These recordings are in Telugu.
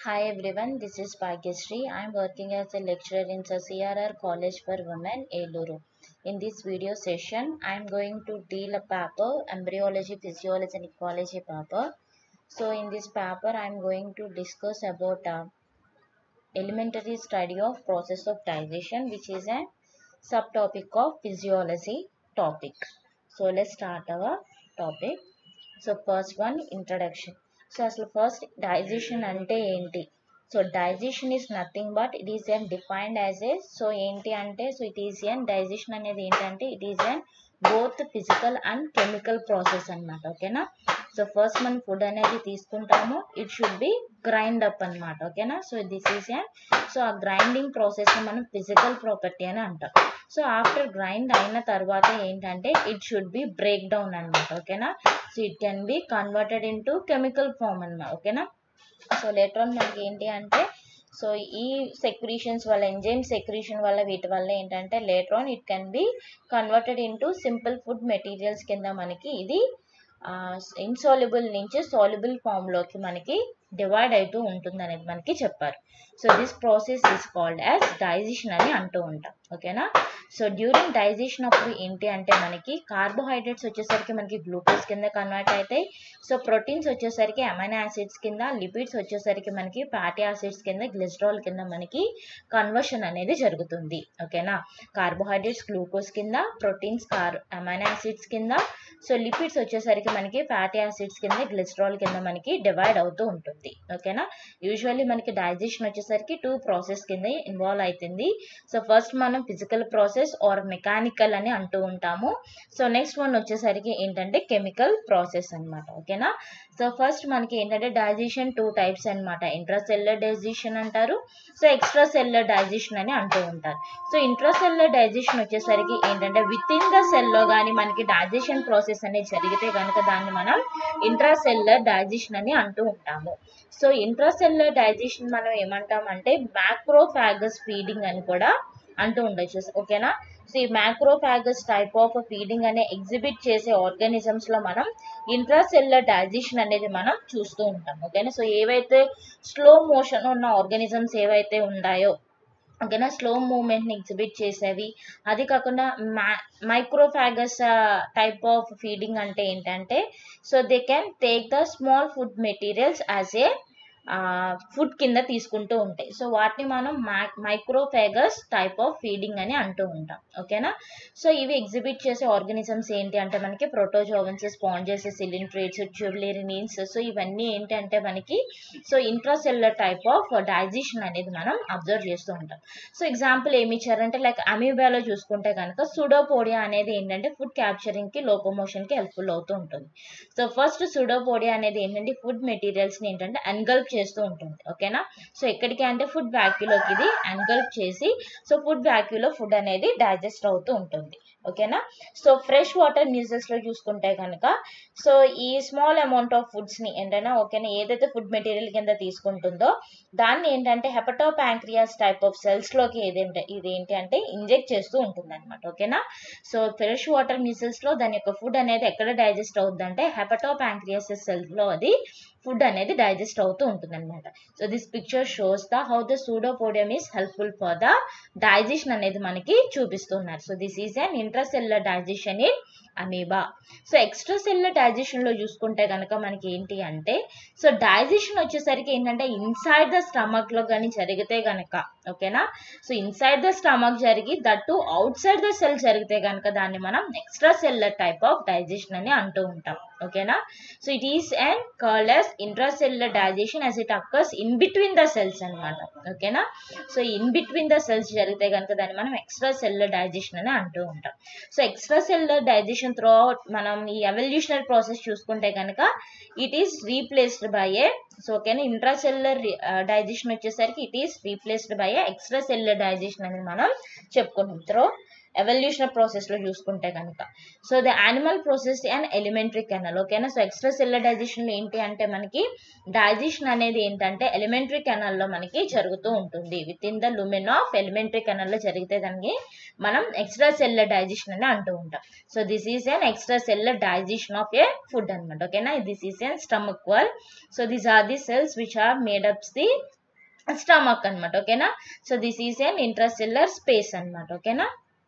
Hi everyone, this is Bhagyashree. I am working as a lecturer in the CRR College for Women, Eluru. In this video session, I am going to deal a paper, Embryology, Physiology and Ecology paper. So in this paper, I am going to discuss about uh, elementary study of process of digestion, which is a subtopic of physiology topic. So let's start our topic. So first one introduction so అసలు ఫస్ట్ డైజెషన్ అంటే ఏంటి so digestion is nothing but it is an defined as a so ఏంటి అంటే so it is an digestion అనేది ఏంటంటే it is an both physical and chemical process అనమాట ఓకేనా సో ఫస్ట్ మనం ఫుడ్ అనేది తీసుకుంటాము it should be grind up అనమాట ఓకేనా so this is an so ఆ గ్రైండింగ్ ప్రాసెస్ మనం ఫిజికల్ ప్రాపర్టీ అని అంటాం సో ఆఫ్టర్ గ్రైండ్ అయిన తర్వాత ఏంటంటే it should be break down అనమాట ఓకేనా so it can be converted in to chemical form అనమాట ఓకేనా సో లేటర్ ఆన్ మనకి ఏంటి అంటే సో ఈ సెక్రీషన్స్ వల్ల ఎంజైమ్ సెక్రీషన్ వల్ల వీటి వల్ల ఏంటంటే later on it can be converted into simple food materials కింద మనకి ఇది ఇన్సాల్యుబుల్ నుంచి సాల్యుబుల్ ఫామ్లోకి మనకి డివైడ్ అవుతూ ఉంటుంది అనేది మనకి చెప్పారు so this process is called as digestion అని అంటూ ఉంటాం ఓకేనా సో డ్యూరింగ్ డైజెషన్ అప్పుడు ఏంటి అంటే మనకి కార్బోహైడ్రేట్స్ వచ్చేసరికి మనకి గ్లూకోజ్ కింద కన్వర్ట్ అవుతాయి సో ప్రోటీన్స్ వచ్చేసరికి అమైనో యాసిడ్స్ కింద లిపిడ్స్ వచ్చేసరికి మనకి ఫ్యాటీ యాసిడ్స్ కింద గ్లిస్ట్రాల్ కింద మనకి కన్వర్షన్ అనేది జరుగుతుంది ఓకేనా కార్బోహైడ్రేట్స్ గ్లూకోజ్ కింద ప్రోటీన్స్ కార్ అమైనో యాసిడ్స్ కింద సో లిపిడ్స్ వచ్చేసరికి మనకి ఫ్యాటీ యాసిడ్స్ కింద గ్లిస్ట్రాల్ కింద మనకి డివైడ్ అవుతూ ఉంటుంది ఓకేనా యూజువల్లీ మనకి డైజెషన్ వచ్చేసరికి టూ ప్రాసెస్ కింద ఇన్వాల్వ్ అవుతుంది సో ఫస్ట్ మనం ఫిజికల్ ప్రాసెస్ ఆర్ మెకానికల్ అని అంటూ ఉంటాము సో నెక్స్ట్ వన్ వచ్చేసరికి ఏంటంటే కెమికల్ ప్రాసెస్ అనమాట ఓకేనా సో ఫస్ట్ మనకి ఏంటంటే డైజెషన్ టూ టైప్స్ అనమాట ఇంట్రాసెల్లర్ డైజెషన్ అంటారు సో ఎక్స్ట్రా సెల్లర్ డైజెషన్ అని అంటూ ఉంటారు సో ఇంట్రాసెల్లర్ డైజెషన్ వచ్చేసరికి ఏంటంటే విత్ ఇన్ ద సెల్లో కానీ మనకి డైజెషన్ ప్రాసెస్ అనేది జరిగితే కనుక దాన్ని మనం ఇంట్రాసెల్లర్ డైజెషన్ అని అంటూ ఉంటాము సో ఇంట్రాసెల్లర్ డైజెషన్ మనం ఏమంటామంటే మ్యాక్రోఫాగస్ ఫీడింగ్ అని కూడా అంటూ ఉండొచ్చు ఓకేనా సో ఈ మ్యాక్రోఫాగస్ టైప్ ఆఫ్ ఫీడింగ్ అనే ఎగ్జిబిట్ చేసే ఆర్గానిజమ్స్ లో మనం ఇంట్రాసెల్లర్ డైజెషన్ అనేది మనం చూస్తూ ఉంటాం ఓకేనా సో ఏవైతే స్లో మోషన్ ఉన్న ఆర్గానిజమ్స్ ఏవైతే ఉన్నాయో ఓకేనా స్లో మూమెంట్ని ఎగ్జిబిట్ చేసేవి అది కాకుండా మ్యా మైక్రోఫాగస్ టైప్ ఆఫ్ ఫీడింగ్ అంటే ఏంటంటే so they can take the small food materials as a food కింద తీసుకుంటూ ఉంటాయి సో వాటిని మనం మైక్రోఫాగస్ టైప్ ఆఫ్ ఫీడింగ్ అని అంటూ ఉంటాం ఓకేనా సో ఇవి ఎగ్జిబిట్ చేసే ఆర్గానిజమ్స్ ఏంటి అంటే మనకి protozoans sponges coelenterates turbellarians so ఇవన్నీ ఏంటంటే మనకి so intracellular type of digestion అనేది మనం అబ్జర్వ్ చేస్తూ ఉంటాం సో ఎగ్జాంపుల్ ఏమి ఇచ్చారంటే లైక్ అమీబాలో చూసుకుంటే కనుక సుడోపోడియా అనేది ఏంటంటే ఫుడ్ క్యాప్చరింగ్కి లోకోమోషన్కి హెల్ప్ఫుల్ అవుతూ ఉంటుంది సో ఫస్ట్ సుడోపోడియా అనేది ఏంటంటే ఫుడ్ మెటీరియల్స్ని ఏంటంటే అన్గల్ప్ చేస్తూ ఉంటుంది ఓకేనా సో ఎక్కడికి అంటే ఫుడ్ వ్యాక్యూలోకి ఇది అన్గల్ప్ చేసి సో ఫుడ్ వ్యాక్యూలో ఫుడ్ అనేది డైజెస్ట్ అవుతూ ఉంటుంది ఓకేనా సో ఫ్రెష్ వాటర్ న్యూసెస్లో చూసుకుంటే కనుక సో ఈ స్మాల్ అమౌంట్ ఆఫ్ ఫుడ్స్ని ఏంటంటే ఓకేనా ఏదైతే ఫుడ్ మెటీరియల్ కింద తీసుకుంటుందో దాన్ని ఏంటంటే హెపటో ప్యాంక్రియాస్ టైప్ ఆఫ్ సెల్స్లోకి ఏదేంటే ఇది ఏంటి అంటే ఇంజెక్ట్ చేస్తూ ఉంటుంది అనమాట ఓకేనా సో ఫ్రెష్ వాటర్ న్యూసెస్లో దాని యొక్క ఫుడ్ అనేది ఎక్కడ డైజెస్ట్ అవుతుంది అంటే హెపటో ప్యాంక్రియాసిస్ సెల్స్లో అది ఫుడ్ అనేది డైజెస్ట్ అవుతూ ఉంటుంది అనమాట so this picture shows the how the pseudopodium is helpful for the digestion అనేది మనకి చూపిస్తున్నారు so this is an intracellular digestion in amoeba so extracellular డైజెషన్లో చూసుకుంటే కనుక మనకి ఏంటి అంటే సో డైజెషన్ వచ్చేసరికి ఏంటంటే ఇన్సైడ్ ద స్టమక్లో కానీ జరిగితే కనుక ఓకేనా సో ఇన్సైడ్ ద స్టమక్ జరిగి that outside the cell జరిగితే కనుక దాన్ని మనం extracellular type of digestion అని అంటూ ఉంటాం ఓకేనా so it is and called as intracellular digestion as it occurs in between the cells అనమాట ఓకేనా so in between the cells జరిగితే కనుక దాన్ని మనం ఎక్స్ట్రా సెల్లర్ డైజెషన్ అని అంటూ ఉంటాం so extracellular digestion throughout మనం ఈ ఎవల్యూషనరీ ప్రాసెస్ చూసుకుంటే కనుక it is replaced by a so ఓకేనా ఇంట్రాసెల్లర్ డైజెషన్ వచ్చేసరికి it is replaced by a extracellular digestion అని మనం చెప్పుకుంటాం త్రో ఎవల్యూషన్ ప్రాసెస్ లో చూసుకుంటే కనుక so the animal process and alimentary canal ఓకేనా సో ఎక్స్ట్రా సెల్లర్ డైజెషన్ లో ఏంటి అంటే మనకి డైజెషన్ అనేది ఏంటంటే ఎలిమెంటరీ కెనల్ లో మనకి జరుగుతూ ఉంటుంది within the lumen of alimentary canal లో జరిగితే దానికి మనం ఎక్స్ట్రా సెల్లర్ డైజెషన్ అని అంటూ ఉంటాం so this is an extracellular digestion of a food అనమాట ఓకేనా this is an stomach wall so these are the cells which are made ups the stomach అనమాట ఓకేనా so this is an intracellular space అనమాట ఓకేనా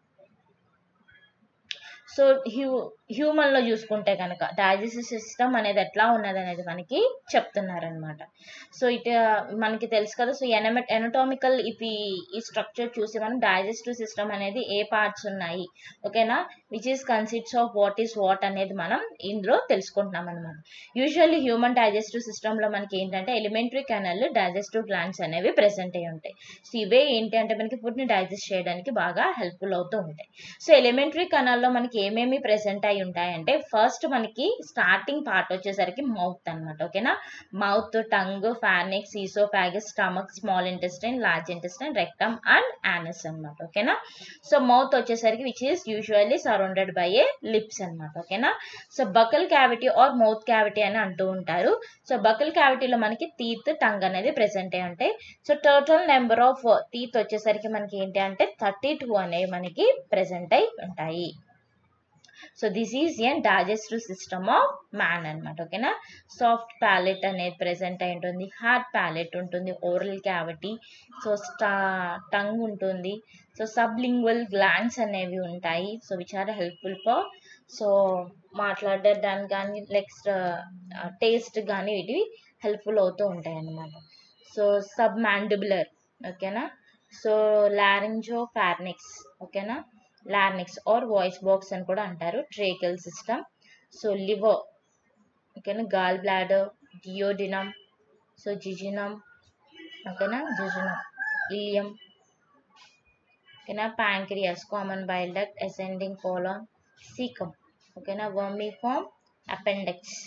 సో హ్యూ హ్యూమన్లో చూసుకుంటే కనుక డైజెస్టివ్ సిస్టమ్ అనేది ఎట్లా ఉన్నది అనేది మనకి చెప్తున్నారనమాట సో ఇట్ మనకి తెలుసు కదా సో ఎనమె ఎనటామికల్ ఇది ఈ స్ట్రక్చర్ చూసి మనం డైజెస్టివ్ సిస్టమ్ అనేది ఏ పార్ట్స్ ఉన్నాయి ఓకేనా which is consists of what is what అనేది మనం ఇందులో తెలుసుకుంటున్నాం అనమాట యూజువల్లీ హ్యూమన్ డైజెస్టివ్ సిస్టంలో మనకి ఏంటంటే ఎలిమెంటరీ కెనల్ డైజెస్టివ్ గ్లాండ్స్ అనేవి ప్రెసెంట్ అయి ఉంటాయి సో ఇవే ఏంటి అంటే మనకి ఫుడ్ని డైజెస్ట్ చేయడానికి బాగా హెల్ప్ఫుల్ అవుతూ ఉంటాయి సో ఎలిమెంటరీ కెనాల్లో మనకి ఏమేమి ప్రెసెంట్ అయి ఉంటాయంటే ఫస్ట్ మనకి స్టార్టింగ్ పార్ట్ వచ్చేసరికి మౌత్ అనమాట ఓకేనా mouth tongue pharynx oesophagus stomach small intestine large intestine rectum and anus అనమాట ఓకేనా సో మౌత్ వచ్చేసరికి which is usually surrounded by a lips అనమాట ఓకేనా so buccal cavity or mouth cavity అని అంటూ ఉంటారు సో బకల్ క్యావిటీలో మనకి టీత్ టంగ్ అనేది ప్రెసెంట్ అయి ఉంటాయి so total number of teeth వచ్చేసరికి మనకి ఏంటి అంటే థర్టీ టూ అనేవి మనకి ప్రెసెంట్ అయి ఉంటాయి so this is an digestive system of man అనమాట ఓకేనా సాఫ్ట్ ప్యాలెట్ అనేది ప్రెసెంట్ అయి ఉంటుంది హార్డ్ ప్యాలెట్ ఉంటుంది ఓరల్ క్యావిటీ సో స్టా టంగ్ ఉంటుంది సో సబ్లింగ్వల్ గ్లాండ్స్ అనేవి ఉంటాయి so which are helpful for so మాట్లాడడానికి కానీ నెక్స్ట్ టేస్ట్ కానీ వీటివి హెల్ప్ఫుల్ అవుతూ ఉంటాయి అన్నమాట సో సబ్ మ్యాండిబులర్ ఓకేనా సో లారింజో ఫార్నిక్స్ ఓకేనా లార్నిక్స్ ఆర్ వాయిస్ బాక్స్ అని కూడా అంటారు ట్రేకల్ సిస్టమ్ సో లివర్ ఓకేనా gall bladder duodenum so jejunum ఓకేనా జిజినమ్ ఇలియం ఓకేనా pancreas common bile duct ascending colon caecum ఓకేనా vermiform appendix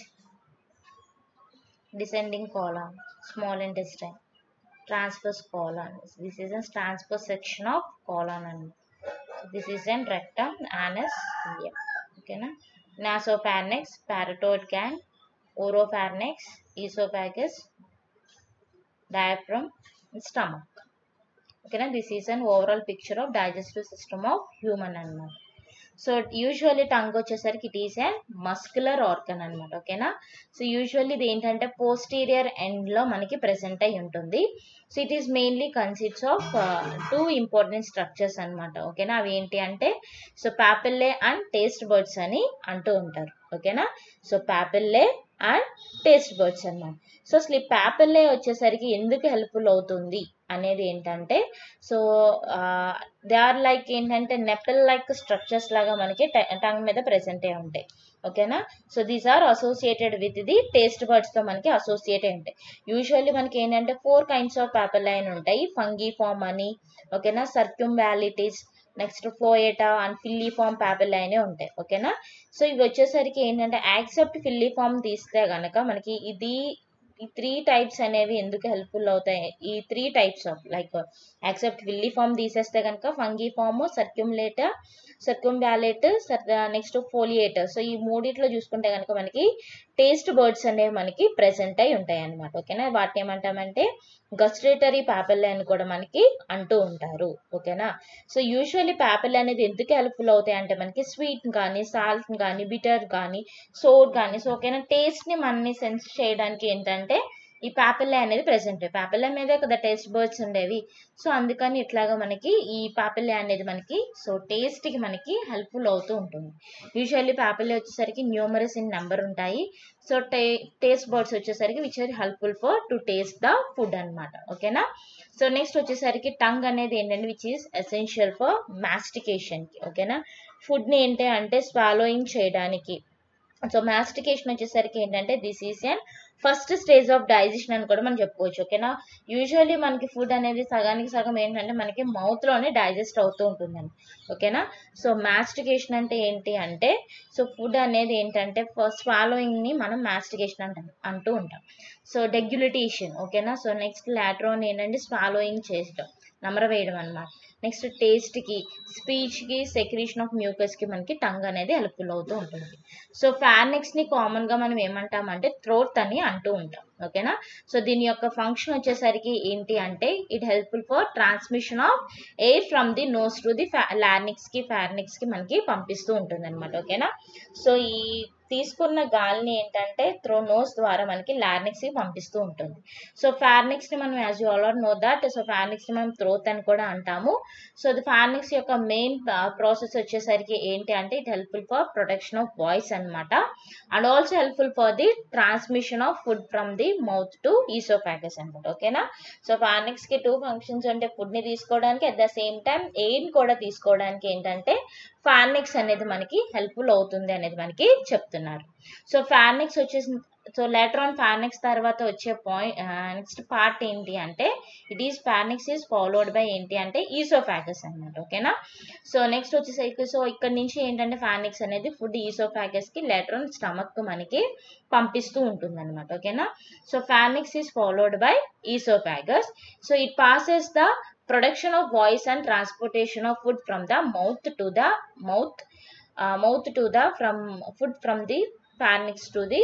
descending colon, small intestine, transverse colon. This is a transverse section of colon. And so this is an rectum, anus, ileum. Okay, na? Nasopharynx, parotid gland, oropharynx, esophagus, diaphragm, and stomach. Okay, na? This is an overall picture of digestive system of human animal. So usually tongue వచ్చేసరికి it is a muscular organ అనమాట ఓకేనా సో యూజువల్లీ ఇది ఏంటంటే పోస్టీరియర్ ఎండ్లో మనకి ప్రెసెంట్ అయి ఉంటుంది so it is mainly consists of two important structures అనమాట ఓకేనా అవి ఏంటి అంటే so papillae and taste buds అని అంటూ ఉంటారు ఓకేనా so papillae and taste buds అనమాట సో అసలు ఈ పాపిల్లే వచ్చేసరికి ఎందుకు హెల్ప్ఫుల్ అవుతుంది అనేది ఏంటంటే సో దే ఆర్ లైక్ ఏంటంటే నెపల్ లైక్ స్ట్రక్చర్స్ లాగా మనకి టంగ్ మీద ప్రెసెంట్ అయి ఉంటాయి ఓకేనా so these are associated with the taste buds తో మనకి అసోసియేట్ అయి ఉంటాయి యూజువల్లీ మనకి ఏంటంటే ఫోర్ కైండ్స్ ఆఫ్ పాపిల్లైన్ ఉంటాయి ఫంగీ ఫామ్ అని ఓకేనా circumvallate next foliate and filiform ప్యాపిల్లైనే ఉంటాయి ఓకేనా సో ఇవి వచ్చేసరికి ఏంటంటే యాక్సెప్ట్ ఫిల్లీ ఫామ్ తీస్తే గనక మనకి ఇది ఈ త్రీ టైప్స్ అనేవి ఎందుకు హెల్ప్ఫుల్ అవుతాయి ఈ three types of like except filiform తీసేస్తే కనుక fungiform circumvallate circumvallate next foliate so ఈ మూడిట్లో చూసుకుంటే కనుక మనకి టేస్ట్ బర్డ్స్ అనేవి మనకి ప్రెసెంట్ అయి ఉంటాయి అనమాట ఓకేనా వాటిని ఏమంటామంటే గస్ట్రేటరీ ప్యాపిల్ అని కూడా మనకి అంటూ ఉంటారు ఓకేనా సో యూజువల్లీ ప్యాపిల్ అనేది ఎందుకు హెల్ప్ఫుల్ అవుతాయి అంటే మనకి స్వీట్ కానీ సాల్ట్ కానీ బిటర్ కానీ సోర్ కానీ సో ఓకేనా టేస్ట్ని మనని సెన్స్ చేయడానికి ఏంటంటే ఈ పాపిల్లే అనేది ప్రెసెంట్ పాపిల్లే మీదే కదా టేస్ట్ బర్డ్స్ ఉండేవి సో అందుకని ఇట్లాగా మనకి ఈ పాపిల్లే అనేది మనకి సో టేస్ట్కి మనకి హెల్ప్ఫుల్ అవుతూ ఉంటుంది యూజువల్లీ పాపిల్లే వచ్చేసరికి న్యూమరస్ ఇన్ నెంబర్ ఉంటాయి సో టే టేస్ట్ బర్డ్స్ వచ్చేసరికి which are helpful for to taste the food అనమాట ఓకేనా సో నెక్స్ట్ వచ్చేసరికి టంగ్ అనేది ఏంటంటే విచ్ ఈస్ ఎసెన్షియల్ ఫర్ మాస్టికేషన్కి ఓకేనా ఫుడ్ని ఏంటి అంటే స్వాలోయింగ్ చేయడానికి సో మాస్టికేషన్ వచ్చేసరికి ఏంటంటే this is an first stage of digestion అని కూడా మనం చెప్పుకోవచ్చు ఓకేనా యూజువల్లీ మనకి ఫుడ్ అనేది సగానికి సగం ఏంటంటే మనకి మౌత్లోనే డైజెస్ట్ అవుతూ ఉంటుందండి ఓకేనా సో మాస్టికేషన్ అంటే ఏంటి అంటే సో ఫుడ్ అనేది ఏంటంటే ఫస్ట్ స్వాలోయింగ్ని మనం మాస్టికేషన్ అంటాం అంటూ ఉంటాం సో డెగ్యులిటేషన్ ఓకేనా సో నెక్స్ట్ లాట్రోన్ ఏంటంటే స్వాలోయింగ్ చేయడం నమర వేయడం అనమాట నెక్స్ట్ టేస్ట్కి స్పీచ్కి సెక్రీషన్ ఆఫ్ మ్యూకస్కి మనకి టంగ్ అనేది హెల్ప్ఫుల్ అవుతూ ఉంటుంది సో ఫార్నిక్స్ని కామన్గా మనం ఏమంటామంటే థ్రోట్ అని అంటూ ఉంటాం ఓకేనా సో దీని యొక్క ఫంక్షన్ వచ్చేసరికి ఏంటి అంటే it helpful for transmission of air from the nose to the లార్నిక్స్కి ఫార్నిక్స్కి మనకి పంపిస్తూ ఉంటుంది అనమాట ఓకేనా సో ఈ తీసుకున్న గాలిని ఏంటంటే త్రో నోస్ ద్వారా మనకి లార్నిక్స్ కి పంపిస్తూ ఉంటుంది సో ఫార్నిక్స్ ని మనం as you already know that so pharynx ని మనం త్రోత్ అని కూడా అంటాము సో ది ఫార్నిక్స్ యొక్క మెయిన్ ప్రాసెస్ వచ్చేసరికి ఏంటి అంటే it helpful for protection of voice అనమాట and also helpful for the transmission of food from the mouth to oesophagus అనమాట ఓకేనా సో ఫార్నిక్స్ కి టూ ఫంక్షన్స్ అంటే ఫుడ్ ని తీసుకోవడానికి at the same time air కూడా తీసుకోవడానికి ఏంటంటే ఫార్నిక్స్ అనేది మనకి హెల్ప్ఫుల్ అవుతుంది అనేది మనకి చెప్తున్నారు సో ఫార్నిక్స్ వచ్చేసి సో లెటర్ ఆన్ ఫార్నిక్స్ తర్వాత వచ్చే పాయింట్ నెక్స్ట్ పార్ట్ ఏంటి అంటే it is pharynx is followed by ఏంటి అంటే ఈసోఫాగస్ అనమాట ఓకేనా సో నెక్స్ట్ వచ్చేసరికి సో ఇక్కడ నుంచి ఏంటంటే ఫార్నిక్స్ అనేది ఫుడ్ ఈసోఫాగస్ కి లెటర్ ఆన్ స్టమక్ మనకి పంపిస్తూ ఉంటుంది అనమాట ఓకేనా so pharynx is followed by oesophagus so it passes the production of voice and transportation of food from the mouth to the mouth uh, mouth to the from food from the pharynx to the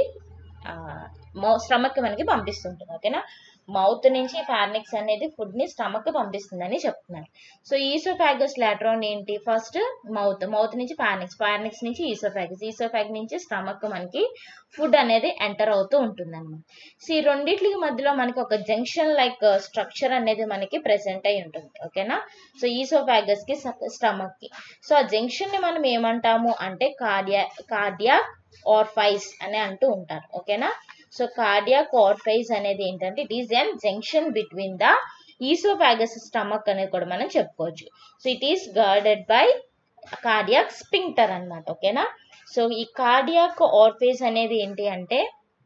stomach మనకి పంపిస్తుంటుంది ఓకేనా మౌత్ నుంచి ఫార్నిక్స్ అనేది ఫుడ్ ని స్టమక్ పంపిస్తుందని చెప్తున్నారు సో ఈసోఫాగస్ లాట్రాన్ ఏంటి ఫస్ట్ మౌత్ మౌత్ నుంచి ఫార్నిక్స్ ఫార్నిక్స్ నుంచి ఈసోఫాగస్ ఈసోఫాగ్ నుంచి స్టమక్ మనకి ఫుడ్ అనేది ఎంటర్ అవుతూ ఉంటుంది అనమాట సో ఈ రెండింటికి మధ్యలో మనకి ఒక జంక్షన్ లైక్ స్ట్రక్చర్ అనేది మనకి ప్రెసెంట్ అయి ఉంటుంది ఓకేనా సో ఈసోఫాగస్ కి స్టమక్ కి సో ఆ జంక్షన్ ని మనం ఏమంటాము అంటే కార్డియా కార్డియా ఆర్ఫైస్ అని అంటూ ఉంటారు ఓకేనా సో కార్డియాక్ ఆర్ఫైస్ అనేది ఏంటంటే it is an junction between the oesophagus stomach అనేది కూడా మనం చెప్పుకోవచ్చు so it is guarded by cardiac sphincter అనమాట ఓకేనా సో ఈ కార్డియాక్ ఆర్ఫేస్ అనేది ఏంటి అంటే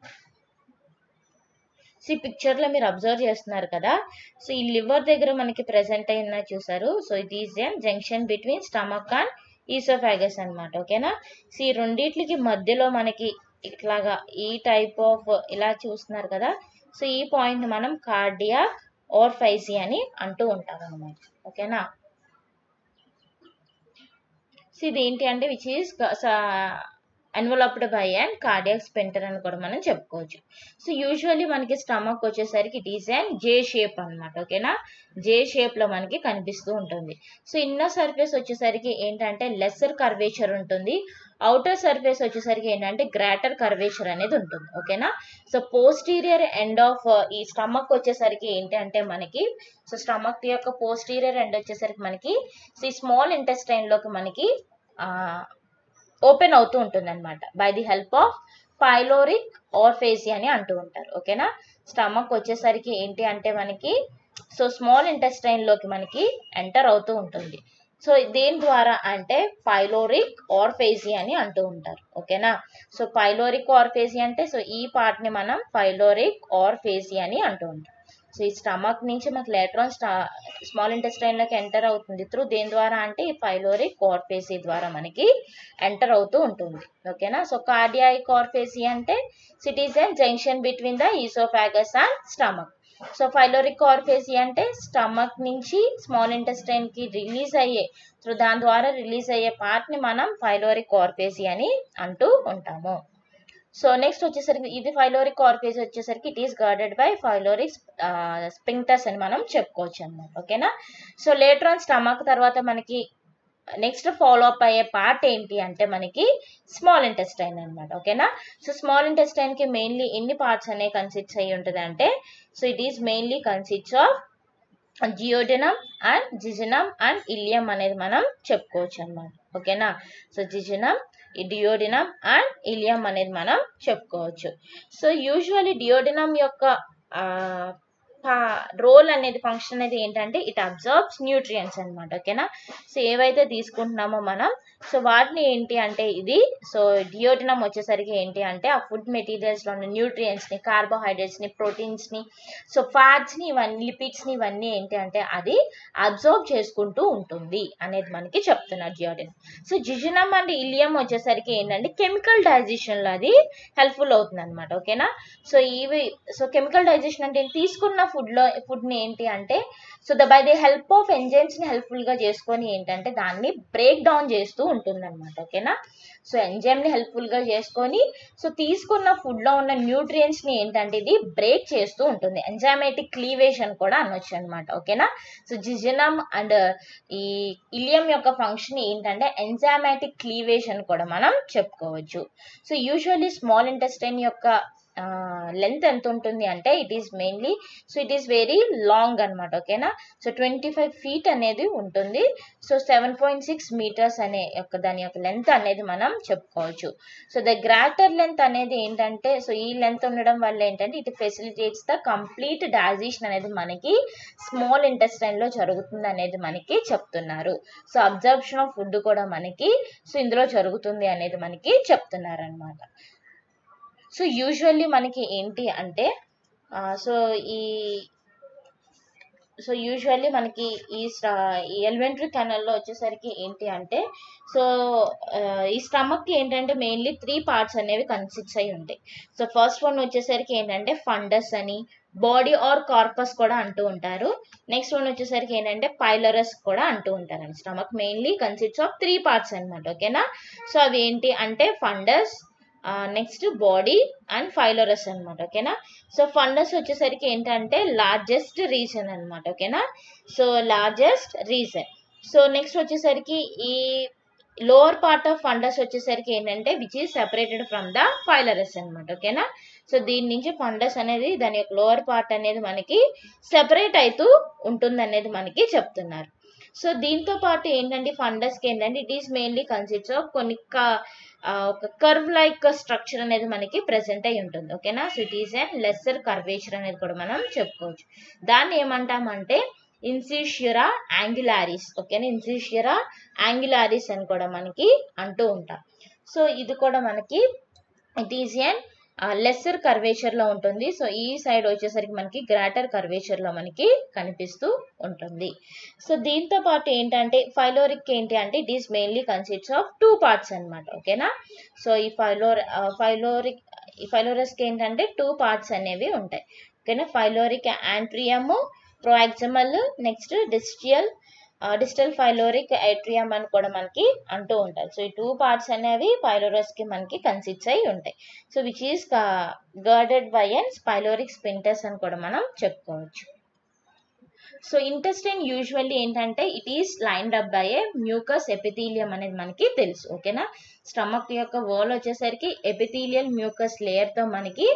సో ఈ పిక్చర్లో మీరు అబ్జర్వ్ చేస్తున్నారు కదా సో ఈ లివర్ దగ్గర మనకి ప్రెసెంట్ అయిన చూసారు so it is an junction between stomach and oesophagus అనమాట ఓకేనా సో ఈ రెండిట్లకి మధ్యలో మనకి ఇట్లాగా ఈ టైప్ ఆఫ్ ఇలా చూస్తున్నారు కదా సో ఈ పాయింట్ మనం కార్డియా ఓర్ఫైసి అని అంటూ ఉంటాం అనమాట ఓకేనా సో ఇది ఏంటి అంటే which is enveloped by and cardiac sphincter అని కూడా మనం చెప్పుకోవచ్చు సో యూజువల్లీ మనకి స్టమక్ వచ్చేసరికి it is and J shape అనమాట ఓకేనా జే షేప్ లో మనకి కనిపిస్తూ ఉంటుంది సో ఇన్నర్ సర్ఫేస్ వచ్చేసరికి ఏంటంటే లెస్సర్ కర్వేచర్ ఉంటుంది అవుటర్ సర్ఫేస్ వచ్చేసరికి ఏంటంటే గ్రాటర్ కర్వేచర్ అనేది ఉంటుంది ఓకేనా సో పోస్టీరియర్ ఎండ్ ఆఫ్ ఈ స్టమక్ వచ్చేసరికి ఏంటి అంటే మనకి సో స్టమక్ యొక్క పోస్టీరియర్ ఎండ్ వచ్చేసరికి మనకి ఈ స్మాల్ ఇంటెస్టైన్ లోకి మనకి ఓపెన్ అవుతూ ఉంటుంది అనమాట by the help of pyloric orifice అని అంటూ ఉంటారు ఓకేనా స్టమక్ వచ్చేసరికి ఏంటి అంటే మనకి సో స్మాల్ ఇంటెస్టైన్ లోకి మనకి ఎంటర్ అవుతూ ఉంటుంది సో దేని ద్వారా అంటే పైలోరిక్ ఆర్ఫేసి అని అంటూ ఉంటారు ఓకేనా సో పైలోరిక్ ఆర్ఫేసి అంటే సో ఈ పార్ట్ ని మనం పైలోరిక్ ఆర్ఫేసి అని అంటూ ఉంటాం సో ఈ స్టమక్ నుంచి మనకి లేట్రాన్ స్టా స్మాల్ ఇంటెస్టైన్ లోకి ఎంటర్ అవుతుంది త్రూ దేని ద్వారా అంటే ఈ పైలోరిక్ కార్ఫేసి ద్వారా మనకి ఎంటర్ అవుతూ ఉంటుంది ఓకేనా సో కార్డియాయిక్ కార్ఫేసి అంటే సిటిజన్ junction between the oesophagus and stomach so pyloric orifice అంటే స్టమక్ నుంచి స్మాల్ ఇంటెస్టైన్ కి రిలీజ్ అయ్యే సో దాని ద్వారా రిలీజ్ అయ్యే పార్ట్ ని మనం ఫైలోరిక్ కార్ఫేసి అని అంటూ ఉంటాము సో నెక్స్ట్ వచ్చేసరికి ఇది ఫైలోరిక్ ఆర్ఫేజ్ వచ్చేసరికి it is guarded by pyloric sphincters అని మనం చెప్పుకోవచ్చు అనమాట ఓకేనా సో లేటర్ ఆన్ స్టమక్ తర్వాత మనకి నెక్స్ట్ ఫాలో అప్ అయ్యే పార్ట్ ఏంటి అంటే మనకి స్మాల్ ఇంటెస్టైన్ అనమాట ఓకేనా సో స్మాల్ ఇంటెస్టైన్ కి మెయిన్లీ ఎన్ని పార్ట్స్ అనేవి కన్సిస్ట్ అయ్యి ఉంటుంది అంటే so it is mainly consist of duodenum and jejunum and ileum అనేది మనం చెప్పుకోవచ్చు అనమాట ఓకేనా సో జిజినమ్ ఈ డియోడినమ్ అండ్ ఇలియం అనేది మనం చెప్పుకోవచ్చు సో యూజువల్లీ డియోడినమ్ యొక్క రోల్ అనేది ఫంక్షన్ అనేది ఏంటంటే ఇట్ అబ్జర్బ్స్ న్యూట్రియంట్స్ అనమాట ఓకేనా సో ఏవైతే తీసుకుంటున్నామో మనం సో వాటిని ఏంటి అంటే ఇది సో డియోడినం వచ్చేసరికి ఏంటి అంటే ఆ ఫుడ్ మెటీరియల్స్లో ఉన్న న్యూట్రియంట్స్ని కార్బోహైడ్రేట్స్ని ప్రోటీన్స్ని సో ఫ్యాట్స్ని ఇవన్నీ లిపిడ్స్ని ఇవన్నీ ఏంటి అంటే అది అబ్జర్వ్ చేసుకుంటూ ఉంటుంది అనేది మనకి చెప్తున్నారు duodenum so jejunum and ileum వచ్చేసరికి ఏంటంటే కెమికల్ డైజెషన్లో అది హెల్ప్ఫుల్ అవుతుంది అనమాట ఓకేనా సో ఇవి సో కెమికల్ డైజెషన్ అంటే తీసుకున్న ఫుడ్ లో ఫుడ్ ని ఏంటి అంటే so the by the help of enzymes ని హెల్ప్ఫుల్ గా చేసుకొని ఏంటంటే దాన్ని బ్రేక్ డౌన్ చేస్తూ ఉంటుంది అనమాట ఓకేనా సో ఎంజైమ్ ని హెల్ప్ఫుల్ గా చేసుకొని సో తీసుకున్న ఫుడ్ లో ఉన్న న్యూట్రియంట్స్ ని ఏంటంటే ఇది బ్రేక్ చేస్తూ ఉంటుంది ఎంజైమేటిక్ క్లీవేజ్ అని కూడా అనొచ్చు అనమాట ఓకేనా సో జిజనం అండ్ ఈ ఇలియం యొక్క ఫంక్షన్ ఏంటంటే ఎంజైమాటిక్ క్లీవేజ్ అని కూడా మనం చెప్పుకోవచ్చు సో యూజువల్లీ స్మాల్ ఇంటెస్టైన్ యొక్క లెంత్ ఎంత ఉంటుంది అంటే it is mainly so it is very long అనమాట ఓకేనా సో ట్వంటీ ఫైవ్ ఫీట్ అనేది ఉంటుంది so seven point six metres అనే యొక్క దాని యొక్క లెంత్ అనేది మనం చెప్పుకోవచ్చు సో ద గ్రాటర్ లెంత్ అనేది ఏంటంటే సో ఈ లెంత్ ఉండడం వల్ల ఏంటంటే it facilitates the complete digestion అనేది మనకి స్మాల్ ఇంటెస్టైన్ లో జరుగుతుంది అనేది మనకి చెప్తున్నారు సో అబ్జర్ప్షన్ ఆఫ్ ఫుడ్ కూడా మనకి సో ఇందులో జరుగుతుంది అనేది మనకి చెప్తున్నారు అనమాట సో యూజువల్లీ మనకి ఏంటి అంటే సో ఈ సో యూజువల్లీ మనకి ఈ ఈ ఎలిమెంటరీ కెనల్లో వచ్చేసరికి ఏంటి అంటే సో ఈ స్టమక్ ఏంటంటే మెయిన్లీ త్రీ పార్ట్స్ అనేవి కన్సిస్ట్ అయి ఉంటాయి సో ఫస్ట్ వన్ వచ్చేసరికి ఏంటంటే ఫండస్ అని బాడీ ఆర్ కార్పస్ కూడా అంటూ ఉంటారు నెక్స్ట్ వన్ వచ్చేసరికి ఏంటంటే పైలరస్ కూడా అంటూ ఉంటారండి stomach mainly consist of three parts అనమాట ఓకేనా సో అవి ఏంటి అంటే fundus next body and pylorus అనమాట ఓకేనా సో ఫండస్ వచ్చేసరికి ఏంటంటే లార్జెస్ట్ రీజన్ అనమాట ఓకేనా so largest region so next వచ్చేసరికి ఈ లోవర్ పార్ట్ ఆఫ్ ఫండస్ వచ్చేసరికి ఏంటంటే which is separated from the pylorus అనమాట ఓకేనా సో దీని నుంచి ఫండస్ అనేది దాని యొక్క లోవర్ పార్ట్ అనేది మనకి సెపరేట్ అవుతూ ఉంటుంది అనేది మనకి చెప్తున్నారు సో దీంతో పాటు ఏంటంటే ఫండస్కి ఏంటంటే it is mainly consist of కొన్ని ఒక కర్వ్ లైక్ స్ట్రక్చర్ అనేది మనకి ప్రెసెంట్ అయి ఉంటుంది ఓకేనా so it is and lesser curvature అనేది కూడా మనం చెప్పుకోవచ్చు దాన్ని ఏమంటామంటే ఇన్సిషియరా యాంగులారిస్ ఓకేనా ఇన్సిషియరా యాంగులారిస్ అని కూడా మనకి అంటూ ఉంటాం సో ఇది కూడా మనకి it is an lesser curvature లో ఉంటుంది సో ఈ సైడ్ వచ్చేసరికి మనకి గ్రాటర్ కర్వేచర్ లో మనకి కనిపిస్తూ ఉంటుంది సో దీంతో పాటు ఏంటంటే ఫైలోరిక్ ఏంటి అంటే it is mainly consist of two parts అనమాట ఓకేనా సో ఈ ఫైలోర్ ఫైలోరిక్ ఈ ఫైలోరస్కి ఏంటంటే టూ పార్ట్స్ అనేవి ఉంటాయి ఓకేనా pyloric antrum proximal next distal digital pyloric antrum అని కూడా మనకి అంటూ ఉంటారు సో ఈ టూ పార్ట్స్ అనేవి పైలోరస్ కి మనకి కన్సిస్ట్ అయి ఉంటాయి so which is guarded by and pyloric sphincters అని కూడా మనం చెప్పుకోవచ్చు సో ఇంటెస్టైన్ యూజువల్లీ ఏంటంటే it is lined up by a mucus epithelium అనేది మనకి తెలుసు ఓకేనా స్టమక్ యొక్క వాల్ వచ్చేసరికి ఎపిథీలియల్ మ్యూకస్ లేయర్తో మనకి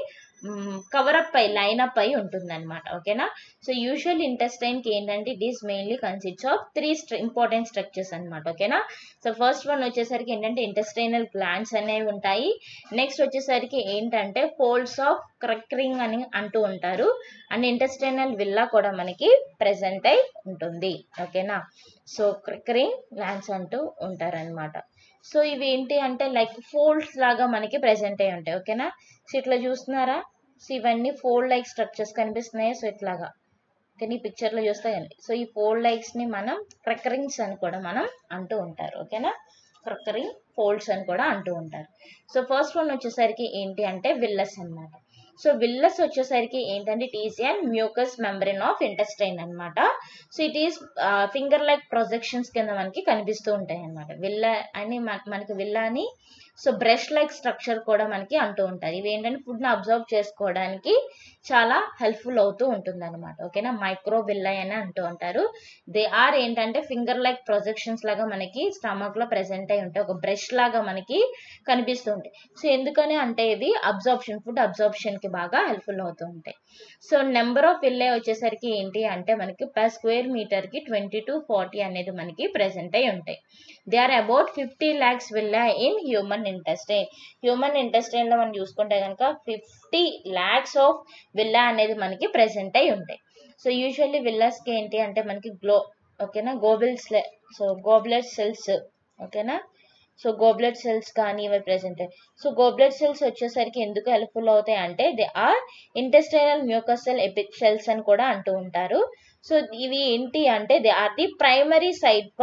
కవర్ అప్ అయి లైన్ అప్ అయి ఉంటుంది అనమాట ఓకేనా సో యూజువల్ ఇంటెస్టైన్కి ఏంటంటే it is mainly consist of three important structures అనమాట ఓకేనా సో ఫస్ట్ వన్ వచ్చేసరికి ఏంటంటే ఇంటెస్టైనల్ గ్లాండ్స్ అనేవి ఉంటాయి నెక్స్ట్ వచ్చేసరికి ఏంటంటే ఫోల్డ్స్ ఆఫ్ క్రక్రింగ్ అని అంటూ ఉంటారు అండ్ ఇంటెస్టైనల్ విల్లా కూడా మనకి ప్రెసెంట్ అయి ఉంటుంది ఓకేనా సో క్రక్రింగ్ గ్లాండ్స్ అంటూ ఉంటారనమాట సో ఇవి ఏంటి అంటే లైక్ ఫోల్డ్స్ లాగా మనకి ప్రెసెంట్ అయి ఉంటాయి ఓకేనా సో ఇట్లా చూస్తున్నారా సో ఇవన్నీ ఫోల్డ్ లైక్ స్ట్రక్చర్స్ కనిపిస్తున్నాయి సో ఇట్లాగా కానీ ఈ పిక్చర్లో చూస్తే సో ఈ ఫోల్డ్ లైక్స్ని మనం క్రకరింగ్స్ అని కూడా మనం అంటూ ఉంటారు ఓకేనా క్రకరింగ్ ఫోల్డ్స్ అని కూడా అంటూ ఉంటారు సో ఫస్ట్ వన్ వచ్చేసరికి ఏంటి అంటే విల్లస్ అన్నమాట సో విల్లస్ వచ్చేసరికి ఏంటంటే it is and mucous membrane of intestine అనమాట so it is finger like projections కింద మనకి కనిపిస్తూ ఉంటాయి అనమాట విల్ల అని మనకి విల్లా అని సో బ్రష్ లైక్ స్ట్రక్చర్ కూడా మనకి అంటూ ఉంటారు ఇవి ఏంటంటే ఫుడ్ని అబ్జర్వ్ చేసుకోవడానికి చాలా హెల్ప్ఫుల్ అవుతూ ఉంటుంది అనమాట ఓకేనా మైక్రో విల్లై అని అంటూ ఉంటారు దే ఆర్ ఏంటంటే ఫింగర్ లైక్ ప్రొజెక్షన్స్ లాగా మనకి స్టమక్ లో ప్రెసెంట్ అయి ఉంటాయి ఒక బ్రష్ లాగా మనకి కనిపిస్తూ ఉంటాయి సో ఎందుకని అంటే ఇవి అబ్జార్ప్షన్ ఫుడ్ అబ్జార్ప్షన్ కి బాగా హెల్ప్ఫుల్ అవుతూ ఉంటాయి సో నెంబర్ ఆఫ్ విల్లే వచ్చేసరికి ఏంటి అంటే మనకి పర్ స్క్వేర్ మీటర్ కి ట్వంటీ టు ఫార్టీ అనేది మనకి ప్రెసెంట్ అయి ఉంటాయి they are about fifty lakhs villi in human intestine human intestine లో మనం చూసుకుంటే కనుక ఫిఫ్టీ ల్యాక్స్ ఆఫ్ విల్లా అనేది మనకి ప్రెసెంట్ అయి ఉంటాయి సో యూజువల్లీ విల్లాస్కి ఏంటి అంటే మనకి గ్లో ఓకేనా గోబిల్స్ సో గోబ్లెట్ సెల్స్ ఓకేనా సో గోబ్లెట్ సెల్స్ కానీ ఇవి ప్రెసెంట్ సో గోబ్లెట్ సెల్స్ వచ్చేసరికి ఎందుకు హెల్ప్ఫుల్ అవుతాయి అంటే they are intestinal mucosal epic cells అని కూడా అంటూ ఉంటారు సో ఇవి ఏంటి అంటే they are the primary site for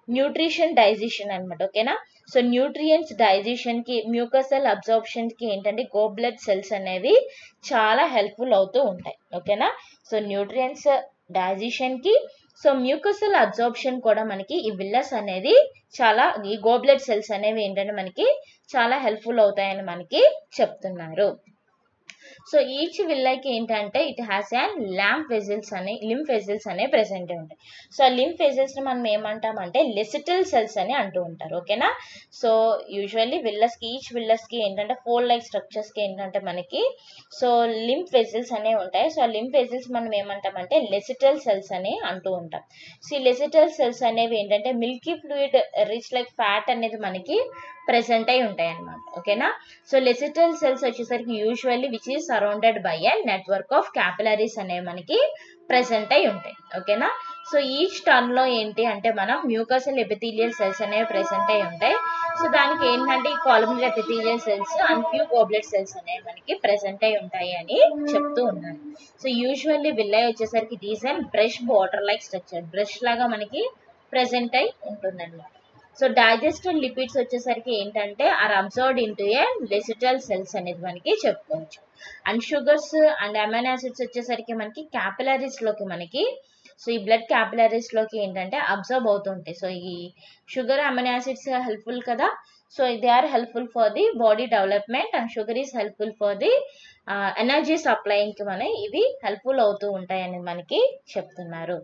nutrition digestion అనమాట ఓకేనా సో న్యూట్రియంట్స్ డైజెషన్ కి మ్యూకసల్ అబ్జార్ప్షన్ కి ఏంటంటే గోబ్లెడ్ సెల్స్ అనేవి చాలా హెల్ప్ఫుల్ అవుతూ ఉంటాయి ఓకేనా సో న్యూట్రియంట్స్ డైజెషన్ కి సో మ్యూకసల్ అబ్జార్ప్షన్ కూడా మనకి ఈ విల్లస్ అనేది చాలా ఈ గోబ్లెడ్ సెల్స్ అనేవి ఏంటంటే మనకి చాలా హెల్ప్ఫుల్ అవుతాయని మనకి చెప్తున్నారు సో ఈచ్ విల్లైకి ఏంటంటే it has an lymph vessels అనే లింఫ్ వెజిల్స్ అనే ప్రెసెంట్ ఉంటాయి సో ఆ లింఫ్ వెజిల్స్ ని మనం ఏమంటామంటే లెసిటల్ సెల్స్ అని అంటూ ఉంటారు ఓకేనా సో యూజువల్లీ విల్లస్ కి ఈచ్ విల్లస్ కి ఏంటంటే ఫోర్ లైక్ స్ట్రక్చర్స్ కి ఏంటంటే మనకి సో లింఫ్ వెజిల్స్ అనేవి ఉంటాయి సో ఆ లింఫ్ వెజిల్స్ మనం ఏమంటామంటే లెసిటల్ సెల్స్ అని అంటూ ఉంటాం సో ఈ లెసిటల్ సెల్స్ అనేవి ఏంటంటే milky fluid rich like fat అనేది మనకి ప్రెసెంట్ అయి ఉంటాయి అన్నమాట ఓకేనా సో లెసిటల్ సెల్స్ వచ్చేసరికి usually which is surrounded by a network of capillaries అనేవి మనకి ప్రెసెంట్ అయి ఉంటాయి ఓకేనా సో ఈచ్ టర్న్ లో ఏంటి అంటే మనం మ్యూకసల్ ఎపిథీలియల్ సెల్స్ అనేవి ప్రెసెంట్ అయి ఉంటాయి సో దానికి ఏంటంటే ఈ columnar epithelial cells and few goblet cells అనేవి మనకి ప్రెసెంట్ అయి ఉంటాయి అని చెప్తూ ఉన్నారు సో యూజువల్లీ విల్లై వచ్చేసరికి it is and brush border like structure brush లాగా మనకి ప్రెసెంట్ అయి ఉంటుందన్నమాట సో డైజెస్టెడ్ లిపిడ్స్ వచ్చేసరికి ఏంటంటే are absorbed into a lacteal cells అనేది మనకి చెప్పుకోవచ్చు and sugars and amino acids వచ్చేసరికి మనకి క్యాపిలరీస్ లోకి మనకి సో ఈ బ్లడ్ క్యాపిలరీస్ లోకి ఏంటంటే అబ్జర్వ్ అవుతుంటాయి సో ఈ షుగర్ అమైన్ యాసిడ్స్ హెల్ప్ఫుల్ కదా so they are helpful for the body development and sugar is helpful for the energy supplying కి మన ఇవి హెల్ప్ఫుల్ అవుతూ ఉంటాయని మనకి చెప్తున్నారు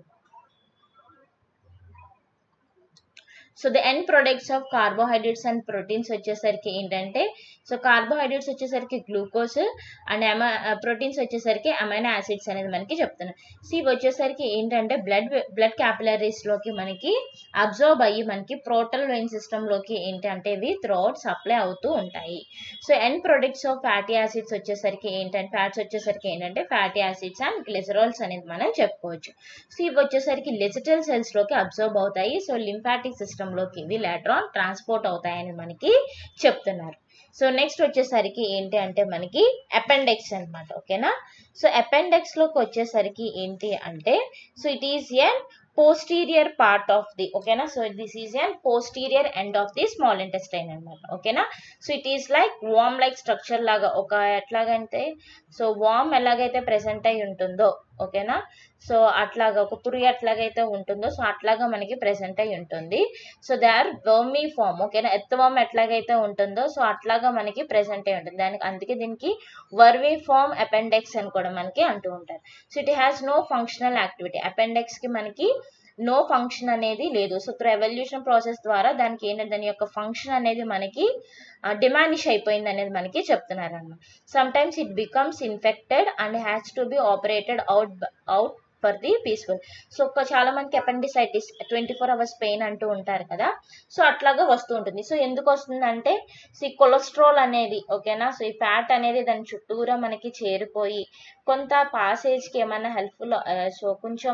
so the end products of carbohydrates and proteins వచ్చేసరికి ఏంటంటే సో కార్బోహైడ్రేట్స్ వచ్చేసరికి గ్లూకోజ్ అండ్ అమ ప్రోటీన్స్ వచ్చేసరికి అమైనో యాసిడ్స్ అనేది మనకి చెప్తున్నాం సో ఇవి వచ్చేసరికి ఏంటంటే బ్లడ్ బ్లడ్ క్యాపిలరీస్లోకి మనకి అబ్జర్వ్ అయ్యి మనకి ప్రోటల్ వెయిన్ సిస్టంలోకి ఏంటంటే ఇవి త్రూఅవుట్ సప్లై అవుతూ ఉంటాయి so end products of fatty acids వచ్చేసరికి ఏంటంటే ఫ్యాట్స్ వచ్చేసరికి ఏంటంటే ఫ్యాటీ యాసిడ్స్ అండ్ గ్లిసరాల్స్ అనేది మనం చెప్పుకోవచ్చు సో ఇవి వచ్చేసరికి లెసిటల్ సెల్స్లోకి అబ్జర్వ్ అవుతాయి సో లింఫాటిక్ సిస్టంలోకి ఇవి లాట్రాన్ ట్రాన్స్పోర్ట్ అవుతాయని మనకి చెప్తున్నారు సో నెక్స్ట్ వచ్చేసరికి ఏంటి అంటే మనకి అపెండెక్స్ అనమాట ఓకేనా సో అపెండెక్స్ లోకి వచ్చేసరికి ఏంటి అంటే so it is an posterior part of the ఓకేనా so this is an posterior end of the small intestine అనమాట ఓకేనా so it is like worm like structure లాగా ఒక ఎట్లాగంటే సో వామ్ ఎలాగైతే ప్రెసెంట్ అయి ఉంటుందో ఓకేనా సో అట్లాగా ఒక పురి అట్లాగైతే ఉంటుందో సో అట్లాగా మనకి ప్రెసెంట్ అయి ఉంటుంది so they are vermiform ఓకేనా ఎత్తవామ్ ఎట్లాగైతే ఉంటుందో సో అట్లాగా మనకి ప్రెసెంట్ అయి ఉంటుంది దానికి అందుకే దీనికి వర్మీ ఫామ్ అపెండెక్స్ అని కూడా మనకి అంటూ ఉంటారు so it has no functional activity appendix కి మనకి నో ఫంక్షన్ అనేది లేదు సో త్రూ ఎవల్యూషన్ ప్రాసెస్ ద్వారా దానికి ఏంటంటే దాని యొక్క ఫంక్షన్ అనేది మనకి డిమానిష్ అయిపోయింది అనేది మనకి చెప్తున్నారు అన్నమాట sometimes it becomes infected and has to be operated out out for the peaceful so ఒక చాలా మందికి appendicitis twenty four hours pain అంటూ ఉంటారు కదా సో అట్లాగా వస్తూ ఉంటుంది సో ఎందుకు వస్తుందంటే సో ఈ కొలెస్ట్రాల్ అనేది ఓకేనా సో ఈ ఫ్యాట్ అనేది దాని చుట్టూరా మనకి చేరిపోయి కొంత పాసేజ్కి ఏమైనా హెల్ప్ఫుల్ సో కొంచెం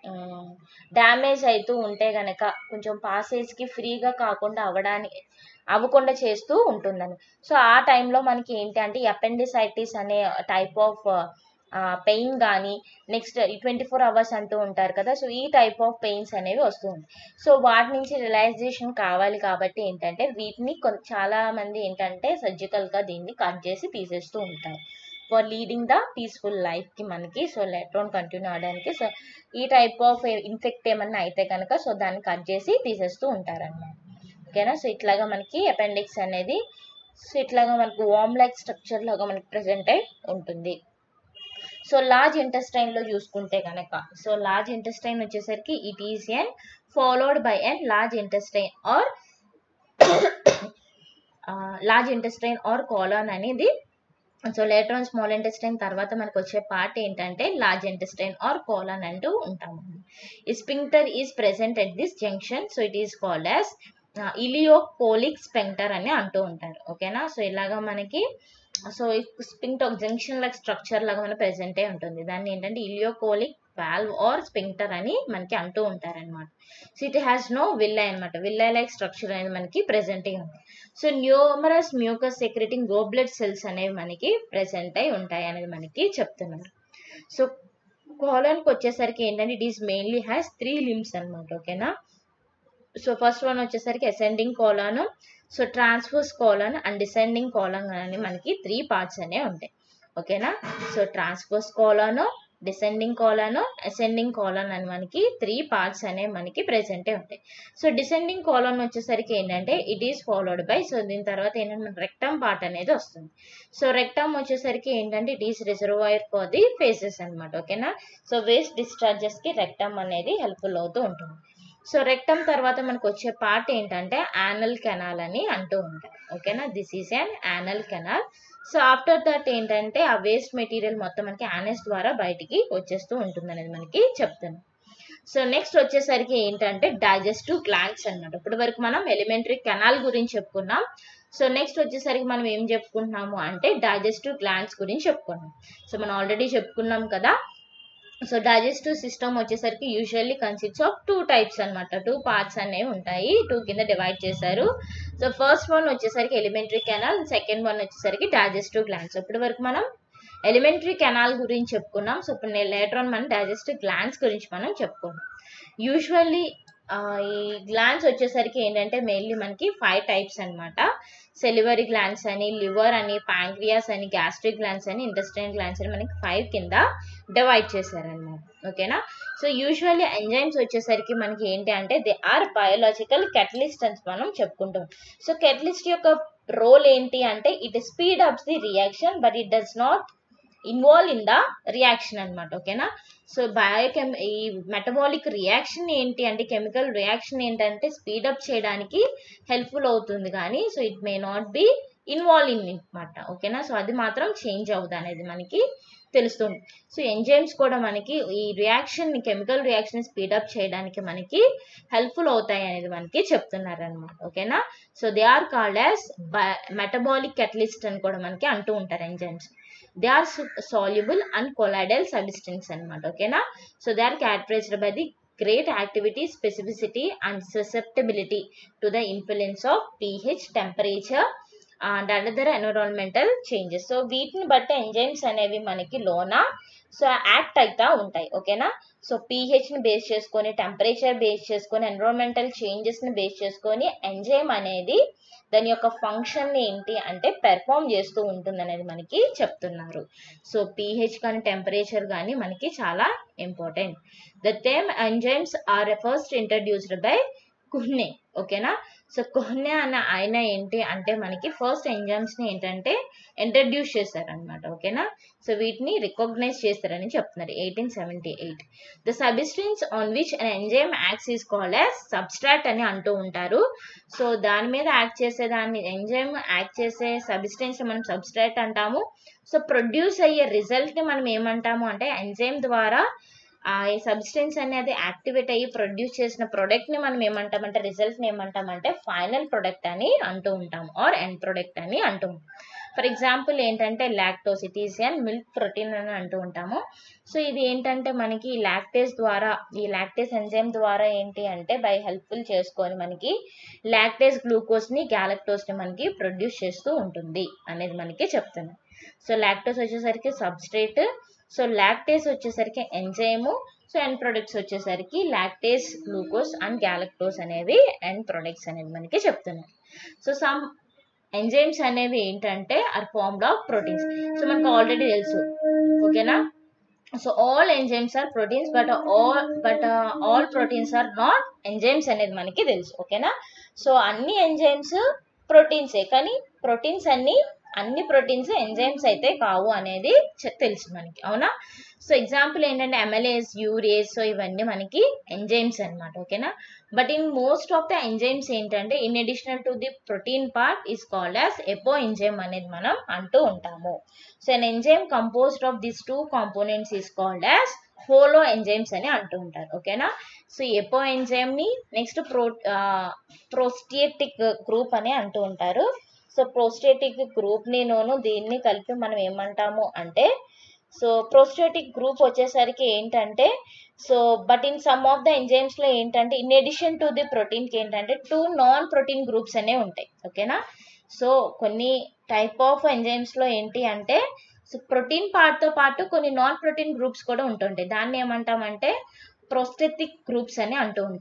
డ్యామేజ్ అవుతూ ఉంటే గనక కొంచెం పాసేజ్కి ఫ్రీగా కాకుండా అవ్వడానికి అవ్వకుండా చేస్తూ ఉంటుందని సో ఆ టైంలో మనకి ఏంటి అంటే ఈ అపెండిసైటిస్ అనే టైప్ ఆఫ్ పెయిన్ కానీ నెక్స్ట్ ట్వంటీ ఫోర్ అవర్స్ అంటూ ఉంటారు కదా సో ఈ టైప్ ఆఫ్ పెయిన్స్ అనేవి వస్తూ ఉంటాయి సో వాటి నుంచి రిలాక్సేషన్ కావాలి కాబట్టి ఏంటంటే వీటిని కొన్ చాలా మంది ఏంటంటే సర్జికల్గా దీన్ని కట్ చేసి తీసేస్తూ ఉంటారు ఫర్ లీడింగ్ ద పీస్ఫుల్ లైఫ్కి మనకి సో ఎలక్ట్రాన్ కంటిన్యూ అవడానికి సో ఈ టైప్ ఆఫ్ ఇన్ఫెక్ట్ ఏమన్నా అయితే కనుక సో దాన్ని కట్ చేసి తీసేస్తూ ఉంటారన్నమాట ఓకేనా సో ఇట్లాగా మనకి అపెండిక్స్ అనేది సో ఇట్లాగా మనకు వామ్ లైక్ స్ట్రక్చర్ లాగా మనకి ప్రజెంట్ అయి ఉంటుంది సో లార్జ్ ఇంటెస్టైన్ లో చూసుకుంటే కనుక సో లార్జ్ ఇంటెస్టైన్ వచ్చేసరికి it is an followed by an large intestine or large intestine or colon అనేది so later on small intestine తర్వాత మనకు వచ్చే పార్ట్ ఏంటంటే లార్జ్ ఇంటెస్టైన్ ఆర్ కోలన్ అంటూ ఉంటాము ఈ sphincter is present at this junction so it is called as ileocolic sphincter అని అంటూ ఉంటారు ఓకేనా సో ఇలాగా మనకి so sphincter junction like structure లాగా మన ప్రెసెంట్ అయి ఉంటుంది దాన్ని ఏంటంటే ఇలియోకోలిక్ వాల్వ్ ఆర్ స్పింక్టర్ అని మనకి అంటూ ఉంటారనమాట so it has no villi అనమాట విల్లై లైక్ స్ట్రక్చర్ అనేది మనకి ప్రెసెంట్ అయి ఉంటుంది so numerous mucus secreting goblet cells అనేవి మనకి ప్రెసెంట్ అయి ఉంటాయి అనేది మనకి చెప్తున్నారు సో కోలన్కి వచ్చేసరికి ఏంటంటే it is mainly has three limbs అనమాట ఓకేనా సో ఫస్ట్ వన్ వచ్చేసరికి ascending colon so transverse colon and descending colon అని మనకి త్రీ పార్ట్స్ అనేవి ఉంటాయి ఓకేనా so transverse colon descending colon ascending colon అని మనకి త్రీ పార్ట్స్ అనేవి మనకి ప్రెసెంటే ఉంటాయి సో డిసెండింగ్ కోలాన్ వచ్చేసరికి ఏంటంటే it is followed by so దీని తర్వాత ఏంటంటే రెక్టమ్ పార్ట్ అనేది వస్తుంది సో రెక్టమ్ వచ్చేసరికి ఏంటంటే it is reservoir for the faeces అనమాట ఓకేనా సో వేస్ట్ డిశ్చార్జెస్ కి రెక్టమ్ అనేది హెల్ప్ఫుల్ అవుతూ ఉంటుంది సో రెక్టమ్ తర్వాత మనకు వచ్చే పార్ట్ ఏంటంటే యానల్ కెనాల్ అని అంటూ ఉంటాం ఓకేనా this is an anal canal so after that ఏంటంటే ఆ వేస్ట్ మెటీరియల్ మొత్తం మనకి యానస్ ద్వారా బయటికి వచ్చేస్తూ ఉంటుంది అనేది మనకి చెప్తాను సో నెక్స్ట్ వచ్చేసరికి ఏంటంటే డైజెస్టివ్ గ్లాండ్స్ అన్నమాట ఇప్పటి వరకు మనం ఎలిమెంటరీ కెనాల్ గురించి చెప్పుకున్నాం సో నెక్స్ట్ వచ్చేసరికి మనం ఏం చెప్పుకుంటున్నాము అంటే డైజెస్టివ్ గ్లాండ్స్ గురించి చెప్పుకున్నాం సో మనం ఆల్రెడీ చెప్పుకున్నాం కదా సో డైజెస్టివ్ సిస్టమ్ వచ్చేసరికి usually consists of two types అనమాట టూ పార్ట్స్ అనేవి ఉంటాయి టూ కింద డివైడ్ చేశారు సో ఫస్ట్ వన్ వచ్చేసరికి ఎలిమెంటరీ కెనాల్ సెకండ్ వన్ వచ్చేసరికి డైజెస్టివ్ గ్లాండ్స్ ఇప్పటి వరకు మనం ఎలిమెంటరీ కెనాల్ గురించి చెప్పుకున్నాం సో ఇప్పుడు లేటర్ ఆన్ మనం డైజెస్టివ్ గ్లాండ్స్ గురించి మనం చెప్పుకున్నాం యూజువల్లీ ఈ గ్లాండ్స్ వచ్చేసరికి ఏంటంటే మెయిన్లీ మనకి ఫైవ్ టైప్స్ అనమాట సెలివరీ గ్లాండ్స్ అని లివర్ అని ప్యాంక్రియాస్ అని గ్యాస్ట్రిక్ గ్లాండ్స్ అని ఇంటెస్టైన్ గ్లాండ్స్ అని మనకి ఫైవ్ కింద డివైడ్ చేశారనమాట ఓకేనా సో యూజువల్లీ ఎంజైమ్స్ వచ్చేసరికి మనకి ఏంటి అంటే దే ఆర్ బయోలాజికల్ కెటలిస్ట్ అని మనం చెప్పుకుంటాం సో కెటలిస్ట్ యొక్క రోల్ ఏంటి అంటే it speed ups the reaction but it does not involve in the reaction అనమాట ఓకేనా సో బయోకెమ్ ఈ మెటబాలిక్ రియాక్షన్ ఏంటి అంటే కెమికల్ రియాక్షన్ ఏంటంటే స్పీడప్ చేయడానికి హెల్ప్ఫుల్ అవుతుంది కానీ so it may not be involve in అనమాట ఓకేనా సో అది మాత్రం చేంజ్ అవుతుంది అనేది మనకి తెలుస్తుంది సో ఎంజైమ్స్ కూడా మనకి ఈ రియాక్షన్ కెమికల్ రియాక్షన్ స్పీడప్ చేయడానికి మనకి హెల్ప్ఫుల్ అవుతాయి అనేది మనకి చెప్తున్నారు అనమాట ఓకేనా so they are called as metabolic catalyst అని కూడా మనకి అంటూ ఉంటారు enzymes they are soluble and colloidal substance అనమాట ఓకేనా so they are characterised by the great activity, specificity and susceptibility to the influence of pH, temperature and other environmental changes so వీటిని బట్టి ఎంజైమ్స్ అనేవి మనకి లోన సో యాక్ట్ అవుతా ఉంటాయి ఓకేనా సో పీహెచ్ని బేస్ చేసుకొని టెంపరేచర్ బేస్ చేసుకొని ఎన్విరాన్మెంటల్ చేంజెస్ని బేస్ చేసుకొని ఎంజైమ్ అనేది దాని యొక్క ఫంక్షన్ ఏంటి అంటే పెర్ఫామ్ చేస్తూ ఉంటుంది అనేది మనకి చెప్తున్నారు సో పీహెచ్ కానీ టెంపరేచర్ కానీ మనకి చాలా important the same enzymes are first introduced by Kuhne ఓకేనా సో కుహ్నే అన్న ఆయన ఏంటి అంటే మనకి ఫస్ట్ ఎంజైమ్స్ని ఏంటంటే ఇంట్రడ్యూస్ చేశారనమాట ఓకేనా సో వీటిని రికగ్నైజ్ చేస్తారని చెప్తున్నారు eighteen seventy eight the substance on which an enzyme acts is called as substrate అని అంటూ ఉంటారు సో దాని మీద యాక్ట్ చేసే దాన్ని ఎంజైమ్ యాక్ట్ చేసే సబ్స్టెన్స్ మనం సబ్స్ట్రాట్ అంటాము సో ప్రొడ్యూస్ అయ్యే రిజల్ట్ని మనం ఏమంటాము అంటే ఎంజైమ్ ద్వారా ఆ సబ్స్టెన్స్ అనేది యాక్టివేట్ అయ్యి ప్రొడ్యూస్ చేసిన ప్రోడక్ట్ ని మనం ఏమంటామంటే రిజల్ట్ ని ఏమంటామంటే ఫైనల్ ప్రొడక్ట్ అని అంటూ ఉంటాం ఆర్ ఎండ్ ప్రొడక్ట్ అని అంటూ ఫర్ ఎగ్జాంపుల్ ఏంటంటే lactose it is and milk protein అని అంటూ ఉంటాము సో ఇది ఏంటంటే మనకి లాక్టేస్ ద్వారా ఈ లాక్టేస్ ఎంజైమ్ ద్వారా ఏంటి అంటే బై హెల్ప్ఫుల్ చేసుకొని మనకి లాక్టేస్ గ్లూకోజ్ ని గ్యాలక్టోస్ ని మనకి ప్రొడ్యూస్ చేస్తూ ఉంటుంది అనేది మనకి చెప్తుంది సో లాక్టోస్ వచ్చేసరికి సబ్స్ట్రేట్ సో లాక్టేస్ వచ్చేసరికి ఎంజైము సో ఎండ్ ప్రొడక్ట్స్ వచ్చేసరికి లాక్టేస్ గ్లూకోజ్ అండ్ గ్యాలక్టోస్ అనేవి ఎండ్ ప్రొడక్ట్స్ అనేవి మనకి చెప్తున్నారు సో సమ్ ఎంజైమ్స్ అనేవి ఏంటంటే are formed of proteins so మనకు ఆల్రెడీ తెలుసు ఓకేనా so all enzymes are proteins but all but all proteins are not enzymes అనేది మనకి తెలుసు ఓకేనా సో అన్ని ఎంజైమ్స్ ప్రోటీన్సే కానీ ప్రోటీన్స్ అన్ని అన్ని ప్రోటీన్స్ ఎంజైమ్స్ అయితే కావు అనేది తెలుసు మనకి అవునా సో ఎగ్జాంపుల్ ఏంటంటే ఎమ్ఎల్ఏస్ యూరేస్ సో ఇవన్నీ మనకి ఎంజైమ్స్ అనమాట ఓకేనా but in most of the enzymes ఏంటంటే in additional to the protein part is called as apo enzyme అనేది మనం అంటూ ఉంటాము so an enzyme composed of this two components is called as holo enzymes అని అంటూ ఉంటారు ఓకేనా సో ఎపో ఎంజైమ్ ని నెక్స్ట్ ప్రో ప్రోస్టియటిక్ గ్రూప్ అని అంటూ ఉంటారు సో ప్రోస్టేటిక్ గ్రూప్ ని నోను దీన్ని కలిపి మనం ఏమంటాము అంటే సో ప్రోస్టేటిక్ గ్రూప్ వచ్చేసరికి ఏంటంటే so but in some of the enzymes లో ఏంటంటే in addition to the protein కి ఏంటంటే టూ నాన్ ప్రోటీన్ గ్రూప్స్ అనేవి ఉంటాయి ఓకేనా సో కొన్ని టైప్ ఆఫ్ ఎంజైమ్స్ లో ఏంటి అంటే సో ప్రోటీన్ పార్ట్ తో పాటు కొన్ని నాన్ ప్రోటీన్ గ్రూప్స్ కూడా ఉంటుంటాయి దాన్ని ఏమంటామంటే ప్రోస్టెటిక్ గ్రూప్స్ అని అంటూ ఉంటారు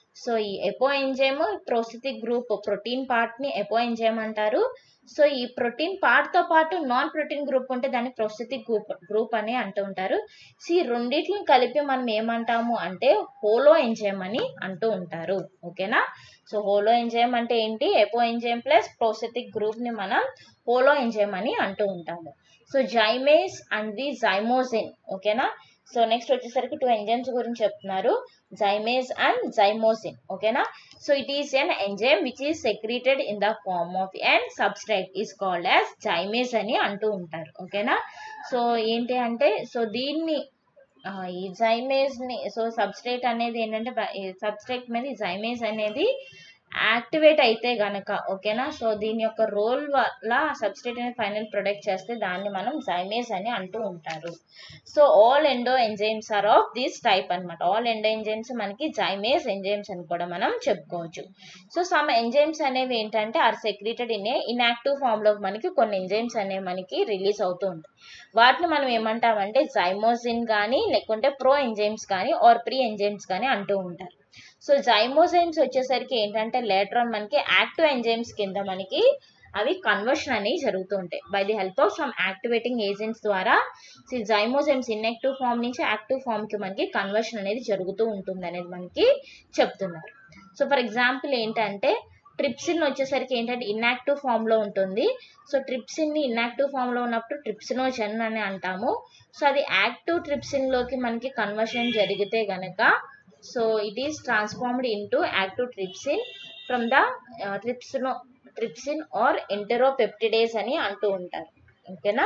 సో ఈ apo enzyme prosthetic group protein part ని ఎపో ఎంజైమ్ అంటారు సో ఈ ప్రోటీన్ పార్ట్ తో పాటు నాన్ ప్రోటీన్ గ్రూప్ ఉంటే దాన్ని ప్రోస్థెటిక్ గ్రూప్ గ్రూప్ అని అంటూ ఉంటారు సో ఈ రెండింటిని కలిపి మనం ఏమంటాము అంటే హోలో ఎంజైమ్ అని అంటూ ఉంటారు ఓకేనా సో హోలో ఎంజైమ్ అంటే ఏంటి apo enzyme plus prosthetic group ని మనం హోలో ఎంజైమ్ అని అంటూ ఉంటాము so zymase and the zymogen ఓకేనా సో నెక్స్ట్ వచ్చేసరికి టూ ఎంజైమ్స్ గురించి చెప్తున్నారు జైమేజ్ అండ్ జైమోసిన్ ఓకేనా so it is an enzyme which is secreted in the form of an substrate is called as zymase అని అంటూ ఉంటారు ఓకేనా సో ఏంటి అంటే సో దీన్ని ఆ, ఈ జైమేజ్ ని సో సబ్స్ట్రేట్ అనేది ఏంటంటే సబ్స్ట్రేట్ మీద ఈ జైమేజ్ అనేది యాక్టివేట్ అయితే గనక ఓకేనా సో దీని యొక్క రోల్ వల్ల సబ్స్ట్రేట్ అనేది ఫైనల్ ప్రొడక్ట్ చేస్తే దాన్ని మనం జైమేజ్ అని అంటూ ఉంటారు so all endo enzymes are of this type అన్నమాట ఆల్ ఎండో ఎంజైమ్స్ మనకి జైమేజ్ ఎంజైమ్స్ అని కూడా మనం చెప్పుకోవచ్చు సో సమ్ ఎంజైమ్స్ అనేవి ఏంటంటే are secreted in a inactive form లో మనకి కొన్ని ఎంజైమ్స్ అనేవి మనకి రిలీజ్ అవుతూ ఉంటాయి వాటిని మనం ఏమంటామంటే జైమోజిన్ కానీ లేకుంటే ప్రో ఎంజైమ్స్ కానీ ఆర్ ప్రీ ఎంజైమ్స్ కానీ అంటూ ఉంటారు సో జైమోజైమ్స్ వచ్చేసరికి ఏంటంటే లేటర్ ఆన్ మనకి యాక్టివ్ ఎంజైమ్స్ కింద మనకి అవి కన్వర్షన్ అనేవి జరుగుతూ ఉంటాయి by the help of some activating agents ద్వారా జైమోజైమ్స్ ఇన్యాక్టివ్ ఫామ్ నుంచి యాక్టివ్ ఫామ్ కి మనకి కన్వర్షన్ అనేది జరుగుతూ ఉంటుంది అనేది మనకి చెప్తున్నారు సో ఫర్ ఎగ్జాంపుల్ ఏంటంటే ట్రిప్సిన్ వచ్చేసరికి ఏంటంటే ఇన్యాక్టివ్ ఫామ్ లో ఉంటుంది సో ట్రిప్సిన్ ని ఇన్యాక్టివ్ ఫామ్ లో ఉన్నప్పుడు ట్రిప్సినోజన్ అని అంటాము సో అది యాక్టివ్ ట్రిప్సిన్ లోకి మనకి కన్వర్షన్ జరిగితే గనక so it is transformed into active trypsin from the trypsino trypsin or enteropeptidase అని అంటూ ఉంటారు ఓకేనా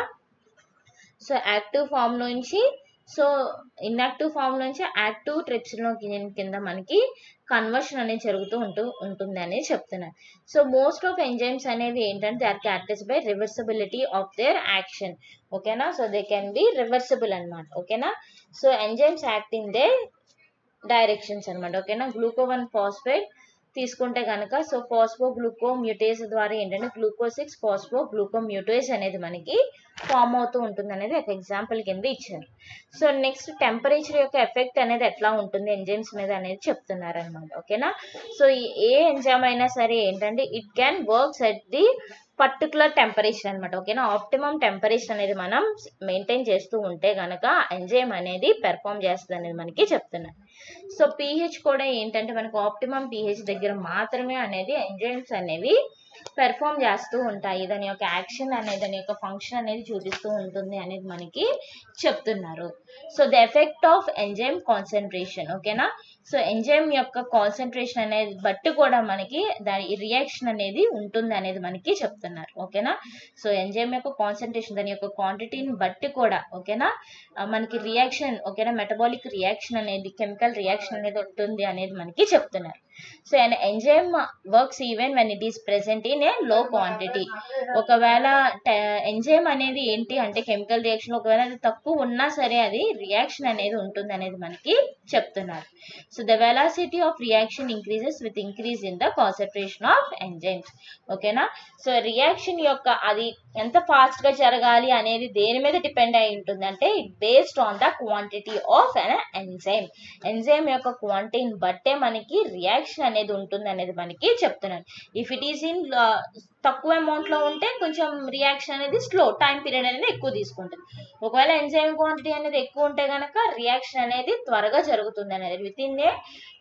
సో యాక్టివ్ ఫామ్ నుంచి సో ఇన్యాక్టివ్ ఫామ్ నుంచి యాక్టివ్ ట్రిప్సిన్ కింద మనకి కన్వర్షన్ అనేది జరుగుతూ ఉంటూ ఉంటుంది అనేది చెప్తున్నారు సో మోస్ట్ ఆఫ్ ఎంజైమ్స్ అనేవి ఏంటంటే they are characters by reversibility of their action ఓకేనా so they can be reversible అన్నమాట ఓకేనా so enzymes act in they directions అన్నమాట ఓకేనా గ్లూకోవన్ ఫాస్ఫేట్ తీసుకుంటే కనుక సో ఫాస్ఫో గ్లూకో మ్యూటేజ్ ద్వారా ఏంటంటే గ్లూకోసిక్స్ ఫాస్ఫో గ్లూకో మ్యూటేజ్ అనేది మనకి ఫామ్ అవుతూ ఉంటుంది అనేది ఒక ఎగ్జాంపుల్ కింద ఇచ్చారు సో నెక్స్ట్ టెంపరేచర్ యొక్క ఎఫెక్ట్ అనేది ఎట్లా ఉంటుంది ఎంజైమ్స్ మీద అనేది చెప్తున్నారు అనమాట ఓకేనా సో ఈ ఏ ఎంజైమ్ అయినా సరే ఏంటంటే it can works at the particular temperature అనమాట ఓకేనా ఆప్టిమం టెంపరేచర్ అనేది మనం మెయింటైన్ చేస్తూ ఉంటే గనక ఎంజైమ్ అనేది పెర్ఫామ్ చేస్తుంది అనేది మనకి చెప్తున్నారు సో పీహెచ్ కూడా ఏంటంటే మనకు ఆప్టిమం పీహెచ్ దగ్గర మాత్రమే అనేది ఎంజైమ్స్ అనేవి పెర్ఫామ్ చేస్తూ ఉంటాయి దాని యొక్క యాక్షన్ అనేది దాని యొక్క ఫంక్షన్ అనేది చూపిస్తూ ఉంటుంది అనేది మనకి చెప్తున్నారు so the effect of enzyme concentration ఓకేనా సో ఎంజైమ్ యొక్క కాన్సన్ట్రేషన్ అనేది బట్టి కూడా మనకి దాని రియాక్షన్ అనేది ఉంటుంది అనేది మనకి చెప్తున్నారు ఓకేనా సో ఎంజైమ్ యొక్క కాన్సన్ట్రేషన్ దాని యొక్క క్వాంటిటీని బట్టి కూడా ఓకేనా ఆ, మనకి రియాక్షన్ ఓకేనా మెటబాలిక్ రియాక్షన్ అనేది కెమికల్ రియాక్షన్ అనేది ఉంటుంది అనేది మనకి చెప్తున్నారు so and enzyme works even when it is present in a low quantity ఒకవేళ ఎంజైమ్ అనేది ఏంటి అంటే కెమికల్ రియాక్షన్ ఒకవేళ అది తక్కువ ఉన్నా సరే అది రియాక్షన్ అనేది ఉంటుంది అనేది మనకి చెప్తున్నారు so the velocity of reaction increases with increase in the concentration of enzymes ఓకేనా సో రియాక్షన్ యొక్క అది ఎంత ఫాస్ట్ గా జరగాలి అనేది దేని మీద డిపెండ్ అయి ఉంటుంది అంటే it based on the quantity of an enzyme enzyme యొక్క క్వాంటిటీని బట్టే మనకి రియాక్షన్ అనేది ఉంటుంది అనేది మనకి చెప్తున్నాను ఇఫ్ ఇట్ ఈస్ ఇన్ తక్కువ అమౌంట్ లో ఉంటే కొంచెం రియాక్షన్ అనేది స్లో టైం పీరియడ్ అనేది ఎక్కువ తీసుకుంటుంది ఒకవేళ ఎంజైమ్ క్వాంటిటీ అనేది ఎక్కువ ఉంటే గనక రియాక్షన్ అనేది త్వరగా జరుగుతుంది అనేది with in a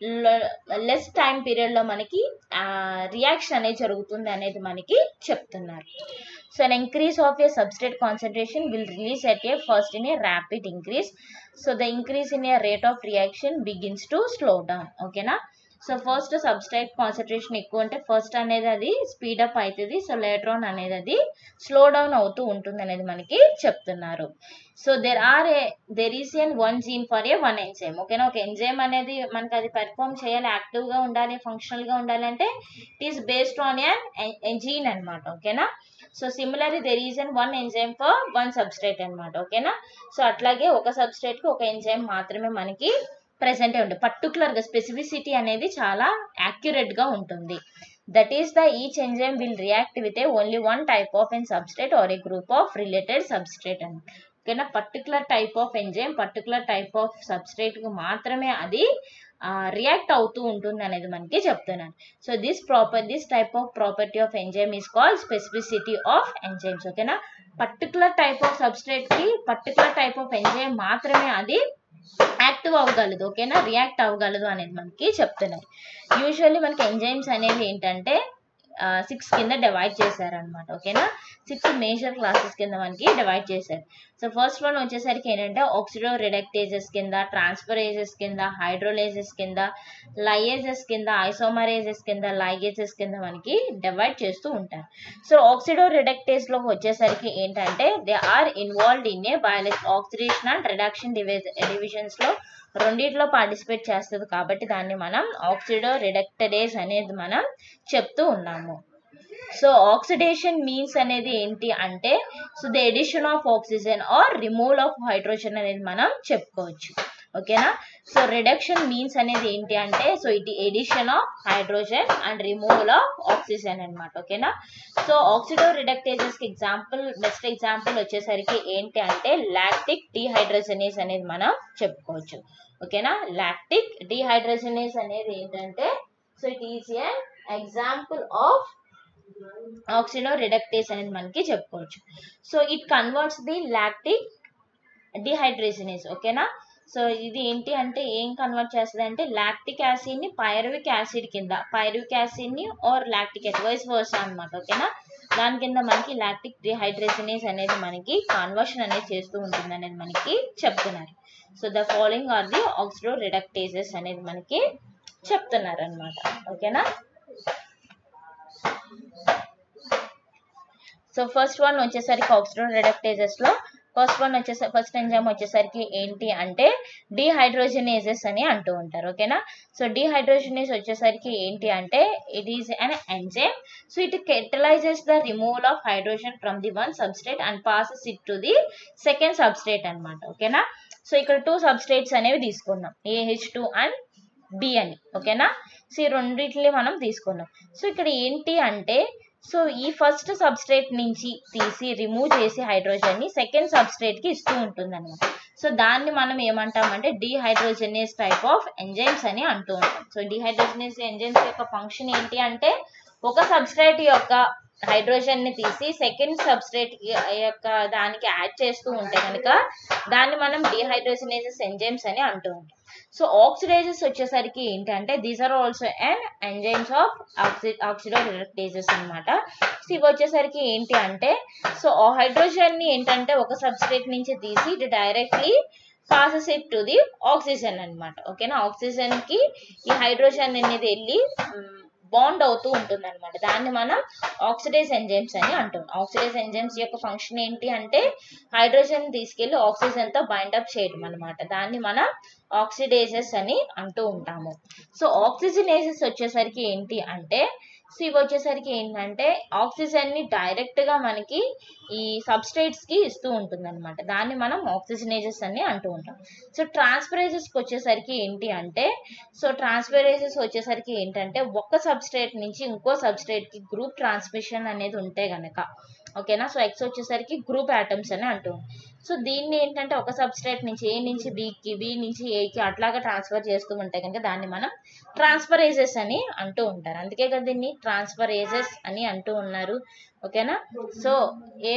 less time period లో మనకి రియాక్షన్ అనేది జరుగుతుంది అనేది మనకి చెప్తున్నారు so an increase of a substrate concentration will release at a first in a rapid increase so the increase in a rate of reaction begins to slow down ఓకేనా సో ఫస్ట్ సబ్స్ట్రేట్ కాన్సన్ట్రేషన్ ఎక్కువ ఉంటే ఫస్ట్ అనేది అది స్పీడప్ అవుతుంది సో లేటర్ ఆన్ అనేది అది స్లో డౌన్ అవుతూ ఉంటుంది అనేది మనకి చెప్తున్నారు so there are a there is an one gene for a one enzyme ఓకేనా ఒక ఎంజైమ్ అనేది మనకి అది పెర్ఫామ్ చేయాలి యాక్టివ్ గా ఉండాలి ఫంక్షనల్ గా ఉండాలి అంటే it is based on an gene అనమాట ఓకేనా so similarly there is an one enzyme for one substrate అనమాట ఓకేనా సో అట్లాగే ఒక సబ్స్ట్రేట్ కి ఒక ఎంజైమ్ మాత్రమే మనకి ప్రెసెంట్ ఉంటుంది పర్టికులర్ గా స్పెసిఫిసిటీ అనేది చాలా యాక్యురేట్ గా ఉంటుంది that is the each enzyme will react with a only one type of an substrate or a group of related substrate అని ఓకేనా particular type of enzyme particular type of సబ్స్ట్రేట్కి మాత్రమే అది రియాక్ట్ అవుతూ ఉంటుంది అనేది మనకి చెప్తున్నాను so this proper this type of property of enzyme is called specificity of enzymes ఓకేనా పర్టికులర్ టైప్ ఆఫ్ సబ్స్ట్రేట్కి పర్టికులర్ టైప్ ఆఫ్ ఎంజైమ్ మాత్రమే అది యాక్టివ్ అవ్వగలదు ఓకేనా రియాక్ట్ అవ్వగలదు అనేది మనకి చెప్తున్నారు యూజువల్లీ మనకి ఎంజైమ్స్ అనేవి ఏంటంటే సిక్స్ కింద డివైడ్ చేశారనమాట ఓకేనా సిక్స్ మేజర్ క్లాసెస్ కింద మనకి డివైడ్ చేశారు సో ఫస్ట్ వన్ వచ్చేసరికి ఏంటంటే ఆక్సిడో రిడక్టేజెస్ కింద ట్రాన్స్ఫరేజెస్ కింద హైడ్రోలేజెస్ కింద లయేజెస్ కింద ఐసోమరేజెస్ కింద లైగేజెస్ కింద మనకి డివైడ్ చేస్తూ ఉంటారు సో ఆక్సిడో రిడక్టేజ్ లో వచ్చేసరికి ఏంటంటే they are involved in a biology oxidation and reduction divisions లో రెండిట్లో పార్టిసిపేట్ చేస్తుంది కాబట్టి దాన్ని మనం ఆక్సిడో రిడక్టడేస్ అనేది మనం చెప్తూ ఉన్నాము సో ఆక్సిడేషన్ మీన్స్ అనేది ఏంటి అంటే so the addition of oxygen or removal of hydrogen అనేది మనం చెప్పుకోవచ్చు ఓకేనా సో రిడక్షన్ మీన్స్ అనేది ఏంటి అంటే so it addition of hydrogen and removal of oxygen అనమాట ఓకేనా సో ఆక్సిడో రిడక్టేజెస్ కి ఎగ్జాంపుల్ బెస్ట్ ఎగ్జాంపుల్ వచ్చేసరికి ఏంటి అంటే లాక్టిక్ డిహైడ్రోజనేస్ అనేది మనం చెప్పుకోవచ్చు ఓకేనా లాక్టిక్ డిహైడ్రోజనేస్ అనేది ఏంటంటే so it is a example of oxido reductase అనేది మనకి చెప్పుకోవచ్చు so it converts the lactic dehydrogenase ఓకేనా సో ఇది ఏంటి అంటే ఏం కన్వర్ట్ చేస్తుంది అంటే లాక్టిక్ యాసిడ్ ని పైరువిక్ యాసిడ్ కింద పైరువిక్ యాసిడ్ ని or lactic acid vice versa అనమాట ఓకేనా దాని కింద మనకి లాక్టిక్ డిహైడ్రేషనేస్ అనేది మనకి కన్వర్షన్ అనేది చేస్తూ ఉంటుంది అనేది మనకి చెప్తున్నారు so the following are the oxido reductases అనేది మనకి చెప్తున్నారు అనమాట ఓకేనా సో ఫస్ట్ వన్ వచ్చేసరికి ఆక్సిడో రిడక్టేజెస్ లో ఫస్ట్ వన్ వచ్చేసరి ఫస్ట్ ఎంజైమ్ వచ్చేసరికి ఏంటి అంటే డిహైడ్రోజనేజెస్ అని అంటూ ఉంటారు ఓకేనా సో డిహైడ్రోజనేస్ వచ్చేసరికి ఏంటి అంటే it is an enzyme so it catalyses the removal of hydrogen from the one substrate and passes it to the second substrate అనమాట ఓకేనా సో ఇక్కడ టూ సబ్స్ట్రేట్స్ అనేవి తీసుకున్నాం ఏహెచ్ టూ అండ్ బి అని ఓకేనా సో ఈ రెండిట్లే మనం తీసుకున్నాం సో ఇక్కడ ఏంటి అంటే సో ఈ ఫస్ట్ సబ్స్ట్రేట్ నుంచి తీసి రిమూవ్ చేసి హైడ్రోజన్ ని సెకండ్ సబ్స్ట్రేట్ కి ఇస్తూ ఉంటుంది అనమాట సో దాన్ని మనం ఏమంటామంటే డిహైడ్రోజనేస్ టైప్ ఆఫ్ ఎంజైమ్స్ అని అంటూ ఉంటాం సో డిహైడ్రోజనేస్ ఎంజైమ్స్ యొక్క ఫంక్షన్ ఏంటి అంటే ఒక సబ్స్ట్రేట్ యొక్క హైడ్రోజన్ ని తీసి సెకండ్ సబ్స్ట్రేట్ యొక్క దానికి యాడ్ చేస్తూ ఉంటే కనుక దాన్ని మనం డిహైడ్రోజనేసెస్ ఎంజైమ్స్ అని అంటూ ఉంటాం సో ఆక్సిడైజెస్ వచ్చేసరికి ఏంటంటే these are also and enzymes of oxi oxido reductases అనమాట సో ఇవి వచ్చేసరికి ఏంటి అంటే సో హైడ్రోజన్ ని ఏంటంటే ఒక సబ్స్ట్రేట్ నుంచి తీసి ఇది directly passes it to the oxygen అనమాట ఓకేనా ఆక్సిజన్ కి ఈ హైడ్రోజన్ అనేది వెళ్ళి బాండ్ అవుతూ ఉంటుంది అనమాట దాన్ని మనం ఆక్సిడైజ్ ఎంజైమ్స్ అని అంటాం ఆక్సిడైజ్ ఎంజైమ్స్ యొక్క ఫంక్షన్ ఏంటి అంటే హైడ్రోజన్ తీసుకెళ్లి ఆక్సిజన్ తో బైండ్ అప్ చేయడం అనమాట దాన్ని మనం ఆక్సిడైజెస్ అని అంటూ ఉంటాము సో ఆక్సిజనేసెస్ వచ్చేసరికి ఏంటి అంటే సో ఇవి వచ్చేసరికి ఏంటంటే ఆక్సిజన్ ని డైరెక్ట్ గా మనకి ఈ సబ్స్ట్రేట్స్ కి ఇస్తూ ఉంటుంది అనమాట దాన్ని మనం ఆక్సిజనేజెస్ అని అంటూ ఉంటాం సో ట్రాన్స్ఫరేజెస్ కి వచ్చేసరికి ఏంటి అంటే సో ట్రాన్స్ఫరేజెస్ వచ్చేసరికి ఏంటంటే ఒక సబ్స్ట్రేట్ నుంచి ఇంకో సబ్స్ట్రేట్ కి గ్రూప్ ట్రాన్స్మిషన్ అనేది ఉంటే గనక ఓకేనా సో ఎక్స్ వచ్చేసరికి గ్రూప్ ఆటమ్స్ అని అంటూ సో దీన్ని ఏంటంటే ఒక సబ్స్ట్రేట్ నుంచి ఏ నుంచి బికి బి నుంచి ఏకి అట్లాగా ట్రాన్స్ఫర్ చేస్తూ ఉంటే కనుక దాన్ని మనం ట్రాన్స్ఫరేజెస్ అని అంటూ ఉంటారు అందుకే కదా దీన్ని ట్రాన్స్ఫరేజెస్ అని అంటూ ఉన్నారు ఓకేనా so A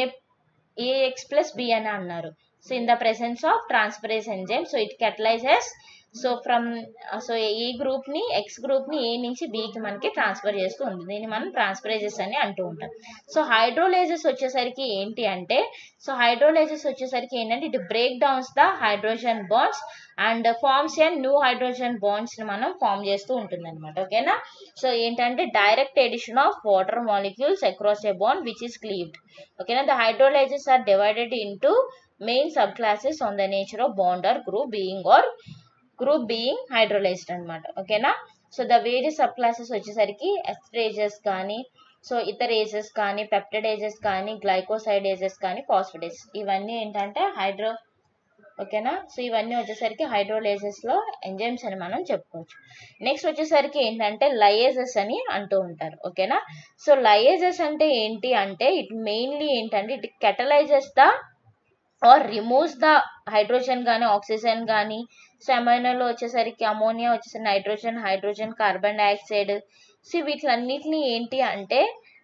A X plus B అని అన్నారు so in the presence of transferase enzyme so it catalyses so from so ఈ గ్రూప్ ని ఎక్స్ గ్రూప్ ని ఏ నుంచి బికి మనకి ట్రాన్స్ఫర్ చేస్తూ ఉంది దీన్ని మనం ట్రాన్స్ఫరేజెస్ అని అంటూ ఉంటాం సో హైడ్రోలేజెస్ వచ్చేసరికి ఏంటి అంటే సో హైడ్రోలేజెస్ వచ్చేసరికి ఏంటంటే it break downs the hydrogen bonds and forms and new hydrogen bonds ని మనం ఫామ్ చేస్తూ ఉంటుంది అనమాట ఓకేనా సో ఏంటంటే direct addition of water molecules across a bond which is cleaved ఓకేనా the hydrolases are divided into main sub classes on the nature of bond or group being or group being hydrolysed అనమాట ఓకేనా so the various sub classes వచ్చేసరికి ఎస్ట్రేజెస్ కానీ సో ఇతర ఏజెస్ కానీ పెప్టడేజెస్ కానీ గ్లైకోసైడ్ ఏజెస్ కానీ ఫాస్ఫడేస్ ఇవన్నీ ఏంటంటే హైడ్రో ఓకేనా సో ఇవన్నీ వచ్చేసరికి హైడ్రోలేజెస్ లో ఎంజైమ్స్ అని మనం చెప్పుకోవచ్చు నెక్స్ట్ వచ్చేసరికి ఏంటంటే లయేజెస్ అని అంటూ ఉంటారు ఓకేనా సో లయేజెస్ అంటే ఏంటి అంటే ఇట్ మెయిన్లీ ఏంటంటే it catalyses the or removes the hydrogen కానీ ఆక్సిజన్ కానీ సో అమైనోలో వచ్చేసరికి అమోనియా వచ్చేసరికి nitrogen hydrogen carbon dioxide so వీటిలన్నిటిని ఏంటి అంటే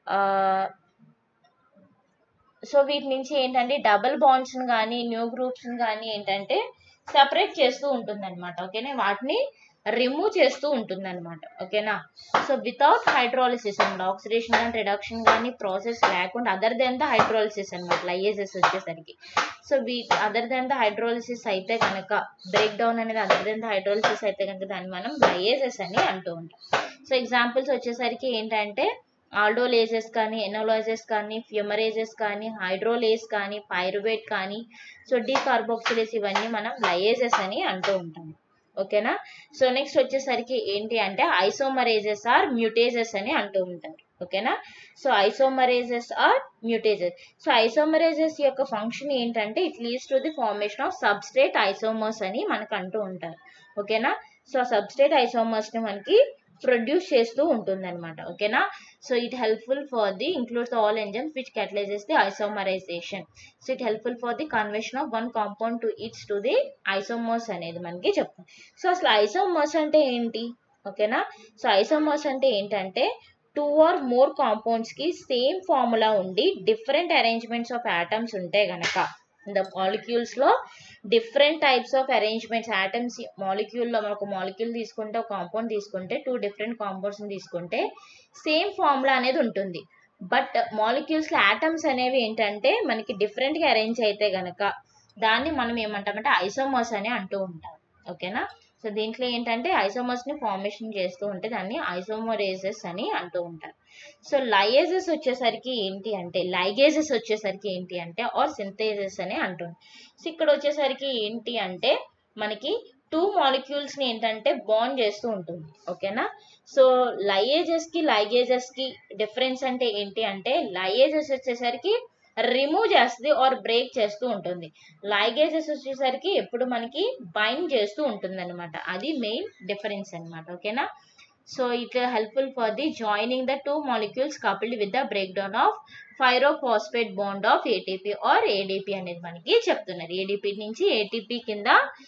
సో వీటి నుంచి ఏంటంటే డబుల్ బాండ్స్ని కానీ న్యూ గ్రూప్స్ని కానీ ఏంటంటే సపరేట్ చేస్తూ ఉంటుంది అనమాట ఓకేనా వాటిని రిమూవ్ చేస్తూ ఉంటుంది అనమాట ఓకేనా సో వితౌట్ హైడ్రాలిసిస్ అనమాట ఆక్సిడేషన్ కానీ రిడక్షన్ కానీ ప్రాసెస్ లేకుండా అదర్ దెన్ ద హైడ్రాలిసిస్ అనమాట లైఏజెస్ వచ్చేసరికి so we other than the hydrolysis అయితే కనుక బ్రేక్ డౌన్ అనేది అదర్ దెన్ ద హైడ్రాలిసిస్ అయితే కనుక దాన్ని మనం లైఏజెస్ అని అంటూ ఉంటాం సో ఎగ్జాంపుల్స్ వచ్చేసరికి ఏంటంటే ఆల్డోలేజెస్ కానీ ఎనోలైజెస్ కానీ ఫ్యూమరేజెస్ కానీ హైడ్రోలేస్ కానీ పైరువేట్ కానీ సో డీకార్బోక్సిలేస్ ఇవన్నీ మనం లయేజెస్ అని అంటూ ఉంటాం ఓకేనా సో నెక్స్ట్ వచ్చేసరికి ఏంటి అంటే ఐసోమరేజెస్ ఆర్ మ్యూటేజెస్ అని అంటూ ఉంటారు ఓకేనా so isomerases or mutases so isomerases యొక్క ఫంక్షన్ ఏంటంటే it leads to the formation of substrate isomers అని మనకు అంటూ ఉంటారు ఓకేనా సో సబ్స్ట్రేట్ ఐసోమర్స్ ని మనకి ప్రొడ్యూస్ చేస్తూ ఉంటుంది అనమాట ఓకేనా so it helpful for the includes all enzymes which catalyzes the isomerisation so it helpful for the conversion of one compound to its to the isomers అనేది మనకి చెప్తాం సో అసలు ఐసోమర్స్ అంటే ఏంటి ఓకేనా సో ఐసోమర్స్ అంటే ఏంటంటే టూ ఆర్ మోర్ కాంపౌండ్స్ కి సేమ్ ఫార్ములా ఉండి డిఫరెంట్ అరేంజ్మెంట్స్ ఆఫ్ ఆటమ్స్ ఉంటే గనక ద మాలిక్యూల్స్ లో different types of arrangements atoms molecule లో ఒక మాలిక్యూల్ తీసుకుంటే ఒక కాంపౌండ్ తీసుకుంటే టూ డిఫరెంట్ కాంపౌండ్స్ తీసుకుంటే సేమ్ ఫార్ములా అనేది ఉంటుంది బట్ మాలిక్యూల్స్ లో ఆటమ్స్ అనేవి ఏంటంటే మనకి డిఫరెంట్ గా అరేంజ్ అయితే గనక దాన్ని మనం ఏమంటామంటే ఐసోమర్స్ అని అంటూ ఉంటాం ఓకేనా సో దీంట్లో ఏంటంటే ఐసోమర్స్ ని ఫార్మేషన్ చేస్తూ ఉంటే దాన్ని ఐసోమరేజెస్ అని అంటూ ఉంటారు సో లయేజెస్ వచ్చేసరికి ఏంటి అంటే లైగేజెస్ వచ్చేసరికి ఏంటి అంటే ఆర్ సింథేజెస్ అని అంటుంది సో ఇక్కడ వచ్చేసరికి ఏంటి అంటే మనకి టూ మాలిక్యూల్స్ ని ఏంటంటే బాండ్ చేస్తూ ఉంటుంది ఓకేనా సో లయేజెస్ కి లైగేజెస్ కి డిఫరెన్స్ అంటే ఏంటి అంటే లయేజెస్ వచ్చేసరికి రిమూవ్ చేస్తుంది ఆర్ బ్రేక్ చేస్తూ ఉంటుంది లైగేజెస్ వచ్చేసరికి ఎప్పుడు మనకి బైండ్ చేస్తూ ఉంటుంది అనమాట అది మెయిన్ డిఫరెన్స్ అనమాట ఓకేనా so it helpful for the joining the two molecules coupled with the break down of pyrophosphate bond of ATP or ADP అనేది మనకి చెప్తున్నారు ఏడిపి నుంచి ఏటీపీ కింద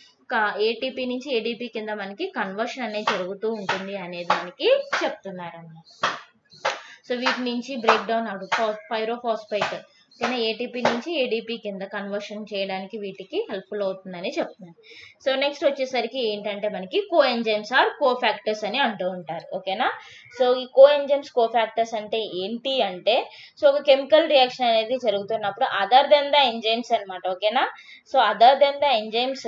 ఏటీపీ నుంచి ఏడిపి కింద మనకి కన్వర్షన్ అనేది జరుగుతూ ఉంటుంది అనేది మనకి చెప్తున్నారు అన్నమాట సో వీటి నుంచి బ్రేక్ డౌన్ అవ్వదు ఫైరోఫాస్ఫైట్ ఓకేనా ఏటీపీ నుంచి ఏడీపీ కింద కన్వర్షన్ చేయడానికి వీటికి హెల్ప్ఫుల్ అవుతుందని చెప్తున్నాను సో నెక్స్ట్ వచ్చేసరికి ఏంటంటే మనకి coenzymes or cofactors అని అంటూ ఉంటారు ఓకేనా సో ఈ కో ఎంజైమ్స్ కో ఫ్యాక్టర్స్ అంటే ఏంటి అంటే సో ఒక కెమికల్ రియాక్షన్ అనేది జరుగుతున్నప్పుడు అదర్ దెన్ ద ఎంజైమ్స్ అనమాట ఓకేనా so other than the enzymes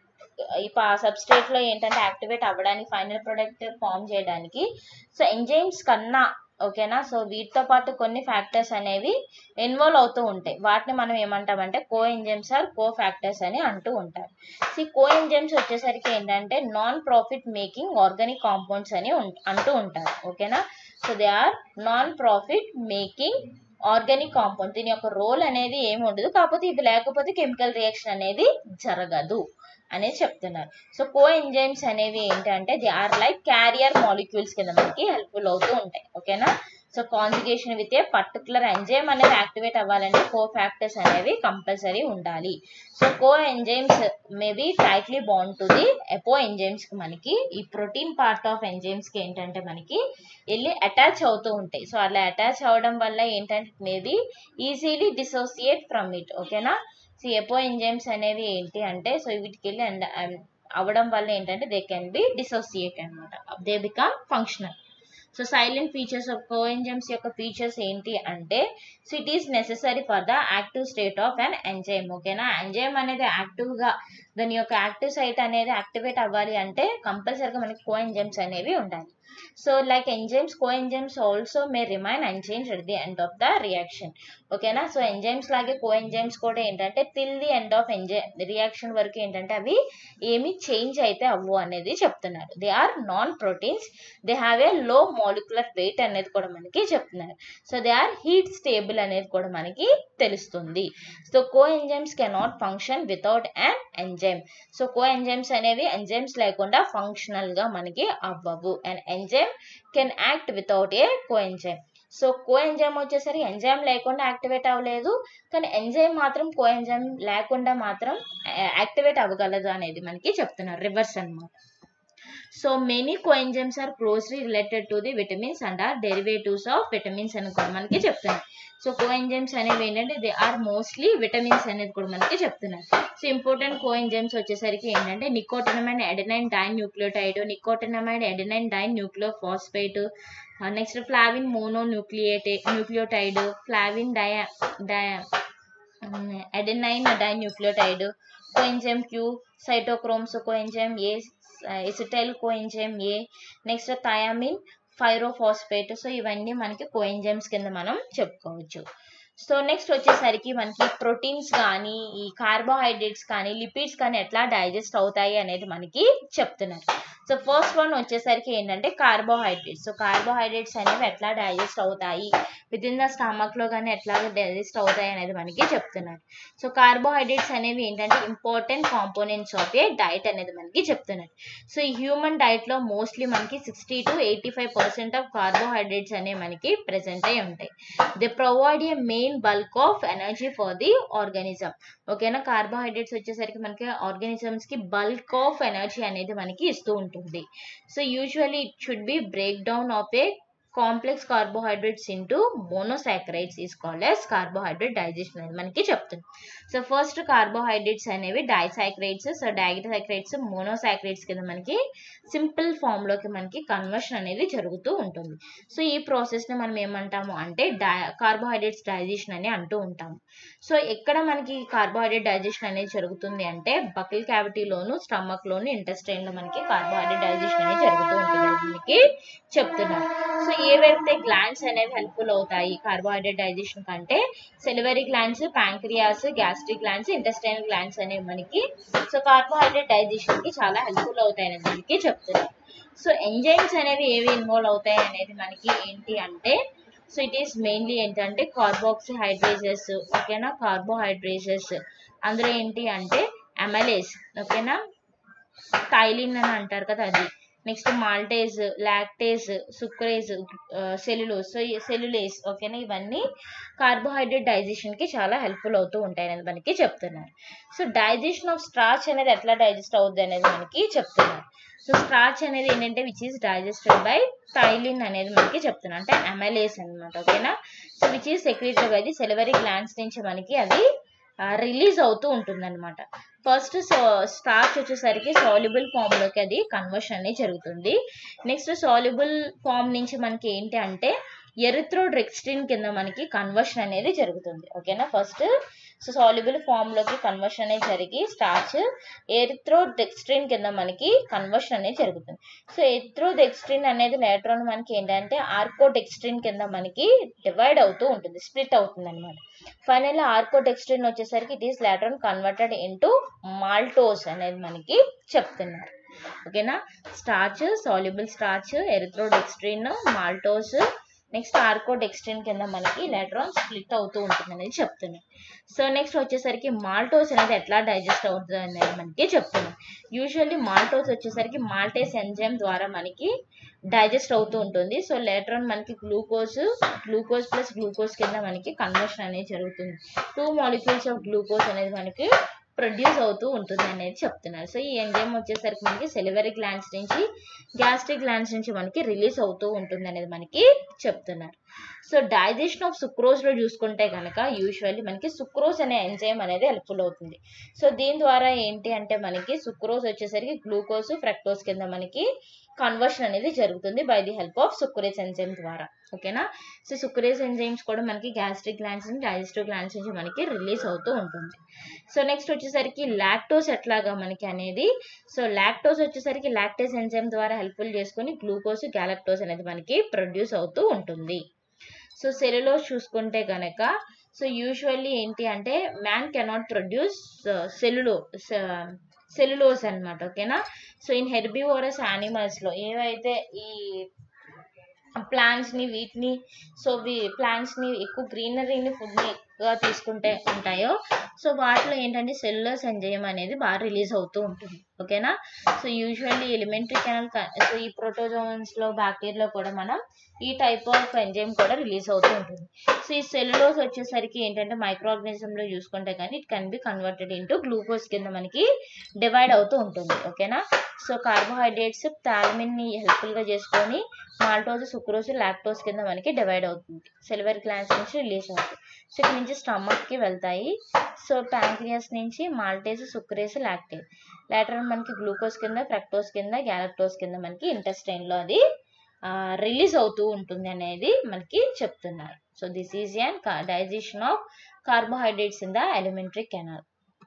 ఈ సబ్స్ట్రేట్ లో ఏంటంటే యాక్టివేట్ అవ్వడానికి ఫైనల్ ప్రొడక్ట్ ఫామ్ చేయడానికి సో ఎంజైమ్స్ కన్నా ఓకేనా సో వీటితో పాటు కొన్ని ఫ్యాక్టర్స్ అనేవి ఇన్వాల్వ్ అవుతూ ఉంటాయి వాటిని మనం ఏమంటామంటే coenzymes or cofactors అని అంటూ ఉంటారు సో కో ఎంజైమ్స్ వచ్చేసరికి ఏంటంటే non profit making organic compounds అని అంటూ ఉంటారు ఓకేనా so they are non profit making organic compound దీని యొక్క రోల్ అనేది ఏమి ఉండదు కాకపోతే ఇది లేకపోతే కెమికల్ రియాక్షన్ అనేది జరగదు అనేది చెప్తున్నారు సో కో ఎంజైమ్స్ అనేవి ఏంటంటే they are like carrier molecules కింద మనకి హెల్ప్ఫుల్ అవుతూ ఉంటాయి ఓకేనా so conjugation with a particular enzyme అనేది యాక్టివేట్ అవ్వాలంటే కో ఫ్యాక్టర్స్ అనేవి కంపల్సరీ ఉండాలి so coenzymes maybe tightly bond to the apoenzymes కి మనకి ఈ ప్రోటీన్ పార్ట్ ఆఫ్ ఎంజైమ్స్ కి ఏంటంటే మనకి వెళ్ళి అటాచ్ అవుతూ ఉంటాయి సో అలా అటాచ్ అవడం వల్ల ఏంటంటే maybe easily dissociate from it ఓకేనా సో ఎపో ఎంజైమ్స్ అనేవి ఏంటి అంటే సో వీటికి వెళ్ళి అండ్ అవ్వడం వల్ల ఏంటంటే దే కెన్ బి డిసోసియేట్ అనమాట they become functional so silent features of coenzymes యొక్క ఫీచర్స్ ఏంటి అంటే so it is necessary for the active state of an enzyme ఓకేనా ఎంజైమ్ అనేది యాక్టివ్గా దాని యొక్క యాక్టివ్ సైట్ అనేది యాక్టివేట్ అవ్వాలి అంటే కంపల్సరీగా మనకి కో ఎంజైమ్స్ అనేవి ఉండాలి so like enzymes coenzymes also may remain unchange at the end of the reaction ఓకేనా సో ఎంజైమ్స్ లాగే కో ఎంజైమ్స్ కూడా ఏంటంటే till the end of enzyme reaction వరకు ఏంటంటే అవి ఏమి చేంజ్ అయితే అవ్వు అనేది చెప్తున్నారు they are non proteins they have a low molecular weight అనేది కూడా మనకి చెప్తున్నారు so they are heat stable అనేది కూడా మనకి తెలుస్తుంది so coenzymes cannot function without an enzyme so coenzymes అనేవి ఎంజైమ్స్ లేకుండా ఫంక్షనల్ గా మనకి అవ్వవు and enzyme can act without a coenzyme so coenzyme వచ్చేసరికి ఎంజైమ్ లేకుండా యాక్టివేట్ అవ్వలేదు కానీ ఎంజైమ్ మాత్రం కో ఎంజైమ్ లేకుండా మాత్రం యాక్టివేట్ అవ్వగలదు అనేది మనకి చెప్తున్నారు రివర్స్ అన్నమాట so many coenzymes are closely related to the vitamins and are derivatives of vitamins అని కూడా మనకి చెప్తున్నారు సో కోఎంజైమ్స్ అనేవి ఏంటంటే దే ఆర్ మోస్ట్లీ విటమిన్స్ అనేది కూడా మనకి చెప్తున్నారు సో ఇంపార్టెంట్ కోఎంజైమ్స్ వచ్చేసరికి ఏంటంటే nicotinamide adenine dinucleotide nicotinamide adenine dinucleotide phosphate next flavin mono nucleate nucleotide flavin dia dia adenine dinucleotide coenzyme Q cytochromes coenzyme A acetyl coenzyme A next thiamine pyrophosphate so ఇవన్నీ మనకి కోఎంజైమ్స్ కింద మనం చెప్పుకోవచ్చు సో నెక్స్ట్ వచ్చేసరికి మనకి ప్రోటీన్స్ కానీ ఈ కార్బోహైడ్రేట్స్ కానీ లిపిడ్స్ కానీ ఎట్లా డైజెస్ట్ అవుతాయి అనేది మనకి చెప్తున్నారు సో ఫస్ట్ వన్ వచ్చేసరికి ఏంటంటే కార్బోహైడ్రేట్స్ సో కార్బోహైడ్రేట్స్ అనేవి ఎట్లా డైజెస్ట్ అవుతాయి విత్ ఇన్ ద స్టమక్ లో కానీ ఎట్లా డైజెస్ట్ అవుతాయి అనేది మనకి చెప్తున్నారు సో కార్బోహైడ్రేట్స్ అనేవి ఏంటంటే important components of a diet అనేది మనకి చెప్తున్నారు సో ఈ హ్యూమన్ డైట్ లో మోస్ట్లీ మనకి sixty to eighty five percent of carbohydrates అనేవి మనకి ప్రెసెంట్ అయి ఉంటాయి they provide a main bulk of energy for the organism ఓకేనా కార్బోహైడ్రేట్స్ వచ్చేసరికి మనకి ఆర్గానిజమ్స్ కి బల్క్ ఆఫ్ ఎనర్జీ అనేది మనకి ఇస్తూ ఉంటుంది so usually it should be break down of a complex carbohydrates into monosaccharides is called as carbohydrate digestion అనేది మనకి చెప్తుంది సో ఫస్ట్ కార్బోహైడ్రేట్స్ అనేవి డైసాక్రైడ్స్ సో డైసాక్రైడ్స్ మోనోసాక్రైడ్స్ కింద మనకి సింపుల్ ఫామ్ లోకి మనకి కన్వర్షన్ అనేది జరుగుతూ ఉంటుంది సో ఈ ప్రాసెస్ ని మనం ఏమంటాము అంటే డై కార్బోహైడ్రేట్స్ డైజెషన్ అని అంటూ ఉంటాము సో ఎక్కడ మనకి కార్బోహైడ్రేట్ డైజెషన్ అనేది జరుగుతుంది అంటే బకిల్ క్యావిటీలోను స్టమక్ లోను ఇంటెస్టైన్ లో మనకి కార్బోహైడ్రేట్ డైజెషన్ అనేది జరుగుతూ ఉంటుంది అని మనకి చెప్తున్నారు సో ఏవైతే గ్లాండ్స్ అనేవి హెల్ప్ఫుల్ అవుతాయి కార్బోహైడ్రేట్ డైజెషన్ కంటే salivary glands pancreas gastric glands intestine glands అనేవి మనకి సో కార్బోహైడ్రేట్ డైజెషన్ కి చాలా హెల్ప్ఫుల్ అవుతాయి అనేది మనకి చెప్తున్నారు సో ఎంజైమ్స్ అనేవి ఏవి ఇన్వాల్వ్ అవుతాయి అనేది మనకి ఏంటి అంటే సో ఇట్ ఈస్ మెయిన్లీ ఏంటంటే కార్బోక్సిహైడ్రేజెస్ ఓకేనా కార్బోహైడ్రేజెస్ అందులో ఏంటి అంటే అమలేస్ ఓకేనా థైలిన్ అని అంటారు కదా అది next maltase lactase sucrase cellulose so cellulase ఓకేనా ఇవన్నీ కార్బోహైడ్రేట్ డైజెషన్ కి చాలా హెల్ప్ఫుల్ అవుతూ ఉంటాయి అనేది మనకి చెప్తున్నారు సో డైజెషన్ ఆఫ్ స్టార్చ్ అనేది ఎట్లా డైజెస్ట్ అవుద్ది అనేది మనకి చెప్తున్నారు సో స్టార్చ్ అనేది ఏంటంటే which is digested by ptyalin అనేది మనకి చెప్తున్నారు అంటే అమెలేస్ అనమాట ఓకేనా so which is secretory by the salivary glands నుంచి మనకి అది రిలీజ్ అవుతూ ఉంటుందన్నమాట ఫస్ట్ స్టార్చ్ వచ్చేసరికి సాల్యుబుల్ ఫామ్ లోకి అది కన్వర్షన్ అనేది జరుగుతుంది నెక్స్ట్ సాల్యుబుల్ ఫామ్ నుంచి మనకి ఏంటి అంటే ఎరిథ్రోడ్రెక్స్టిన్ కింద మనకి కన్వర్షన్ అనేది జరుగుతుంది ఓకేనా ఫస్ట్ సో సాల్యుబుల్ ఫామ్ లోకి కన్వర్షన్ అనేది జరిగి స్టార్చ్ ఎరిథ్రోడెక్స్ట్రిన్ కింద మనకి కన్వర్షన్ అనేది జరుగుతుంది సో ఎరిథ్రోడెక్స్ట్రిన్ అనేది లేటర్ మనకి ఏంటంటే ఆర్కోడెక్స్ట్రిన్ కింద మనకి డివైడ్ అవుతూ ఉంటుంది స్ప్లిట్ అవుతుంది అనమాట ఫైనల్ ఆర్కోడెక్స్ట్రిన్ వచ్చేసరికి it is later converted into maltose అనేది మనకి చెప్తున్నారు ఓకేనా starch soluble starch erythrodextrin maltose next achrodextrin కింద మనకి ఎలక్ట్రాన్ స్ప్లిట్ అవుతూ ఉంటుంది అనేది చెప్తున్నాం సో నెక్స్ట్ వచ్చేసరికి మాల్టోస్ అనేది ఎట్లా డైజెస్ట్ అవుతుంది అనేది మనకి చెప్తున్నాం యూజువల్లీ మాల్టోస్ వచ్చేసరికి మాల్టేస్ ఎంజైమ్ ద్వారా మనకి డైజెస్ట్ అవుతూ ఉంటుంది సో లేటర్ మనకి గ్లూకోజ్ గ్లూకోజ్ ప్లస్ గ్లూకోజ్ కింద మనకి కన్వర్షన్ అనేది జరుగుతుంది టూ మాలిక్యూల్స్ ఆఫ్ గ్లూకోజ్ అనేది మనకి ప్రొడ్యూస్ అవుతూ ఉంటుంది అనేది చెప్తున్నారు సో ఈ ఎంజైమ్ వచ్చేసరికి మనకి సెలివరీ గ్లాండ్స్ నుంచి గ్యాస్ట్రిక్ గ్లాండ్స్ నుంచి మనకి రిలీజ్ అవుతూ ఉంటుంది అనేది మనకి చెప్తున్నారు సో డైజెషన్ ఆఫ్ సుక్రోజ్ లో చూసుకుంటే కనుక యూజువల్లీ మనకి సుక్రోజ్ అనే ఎంజైమ్ అనేది హెల్ప్ఫుల్ అవుతుంది సో దీని ద్వారా ఏంటి అంటే మనకి సుక్రోజ్ వచ్చేసరికి గ్లూకోజ్ ఫ్రక్టోజ్ కింద మనకి కన్వర్షన్ అనేది జరుగుతుంది by the help of sucrase enzyme ద్వారా ఓకేనా సో సుక్రేజ్ ఎంజైమ్స్ కూడా మనకి గ్యాస్ట్రిక్ గ్లాండ్స్ నుంచి డైజెస్టివ్ గ్లాండ్స్ నుంచి మనకి రిలీజ్ అవుతూ ఉంటుంది సో నెక్స్ట్ వచ్చేసరికి లాక్టోస్ ఎట్లాగా మనకి అనేది సో లాక్టోస్ వచ్చేసరికి లాక్టేస్ ఎంజైమ్ ద్వారా హెల్ప్ఫుల్ చేసుకుని గ్లూకోజ్ గ్యాలక్టోస్ అనేది మనకి ప్రొడ్యూస్ అవుతూ ఉంటుంది సో సెల్యులోస్ చూసుకుంటే కనుక సో యూజువల్లీ ఏంటి అంటే man cannot produce cellulo cellulose అనమాట ఓకేనా సో ఇన్ హెర్బివోరస్ యానిమల్స్ లో ఏవైతే ఈ ప్లాంట్స్ ని వీటిని సో ప్లాంట్స్ ని ఎక్కువ గ్రీనరీని ఫుడ్ ని ఎక్కువగా తీసుకుంటే ఉంటాయో సో వాటిలో ఏంటంటే సెల్యులోస్ ఎంజైమ్ అనేది బాగా రిలీజ్ అవుతూ ఉంటుంది ఓకేనా so usually alimentary canal so ఈ ప్రోటోజోన్స్ లో బ్యాక్టీరియాలో కూడా మనం ఈ టైప్ ఆఫ్ ఎంజైమ్ కూడా రిలీజ్ అవుతూ ఉంటుంది సో ఈ సెల్యులోస్ వచ్చేసరికి ఏంటంటే మైక్రో ఆర్గానిజం లో చూసుకుంటే కానీ it can be converted into glucose కింద మనకి డివైడ్ అవుతూ ఉంటుంది ఓకేనా సో కార్బోహైడ్రేట్స్ థాలమిన్ ని హెల్ప్ఫుల్ గా చేసుకొని మాల్టోజ్ సుక్రోజ్ లాక్టోజ్ కింద మనకి డివైడ్ అవుతుంది సెల్వర్ గ్లాన్స్ నుంచి రిలీజ్ అవుతుంది సో ఇక్కడ నుంచి స్టమక్ కి వెళ్తాయి సో ప్యాంక్రియాస్ నుంచి మాల్టేజ్ సుక్రేజ్ లాక్టేజ్ లేటర్ మనకి గ్లూకోజ్ కింద ఫ్రక్టోజ్ కింద గ్యాలక్టోజ్ కింద మనకి ఇంటెస్టైన్ లో అది రిలీజ్ అవుతూ ఉంటుంది అనేది మనకి చెప్తున్నారు so this is an digestion of carbohydrates in the alimentary canal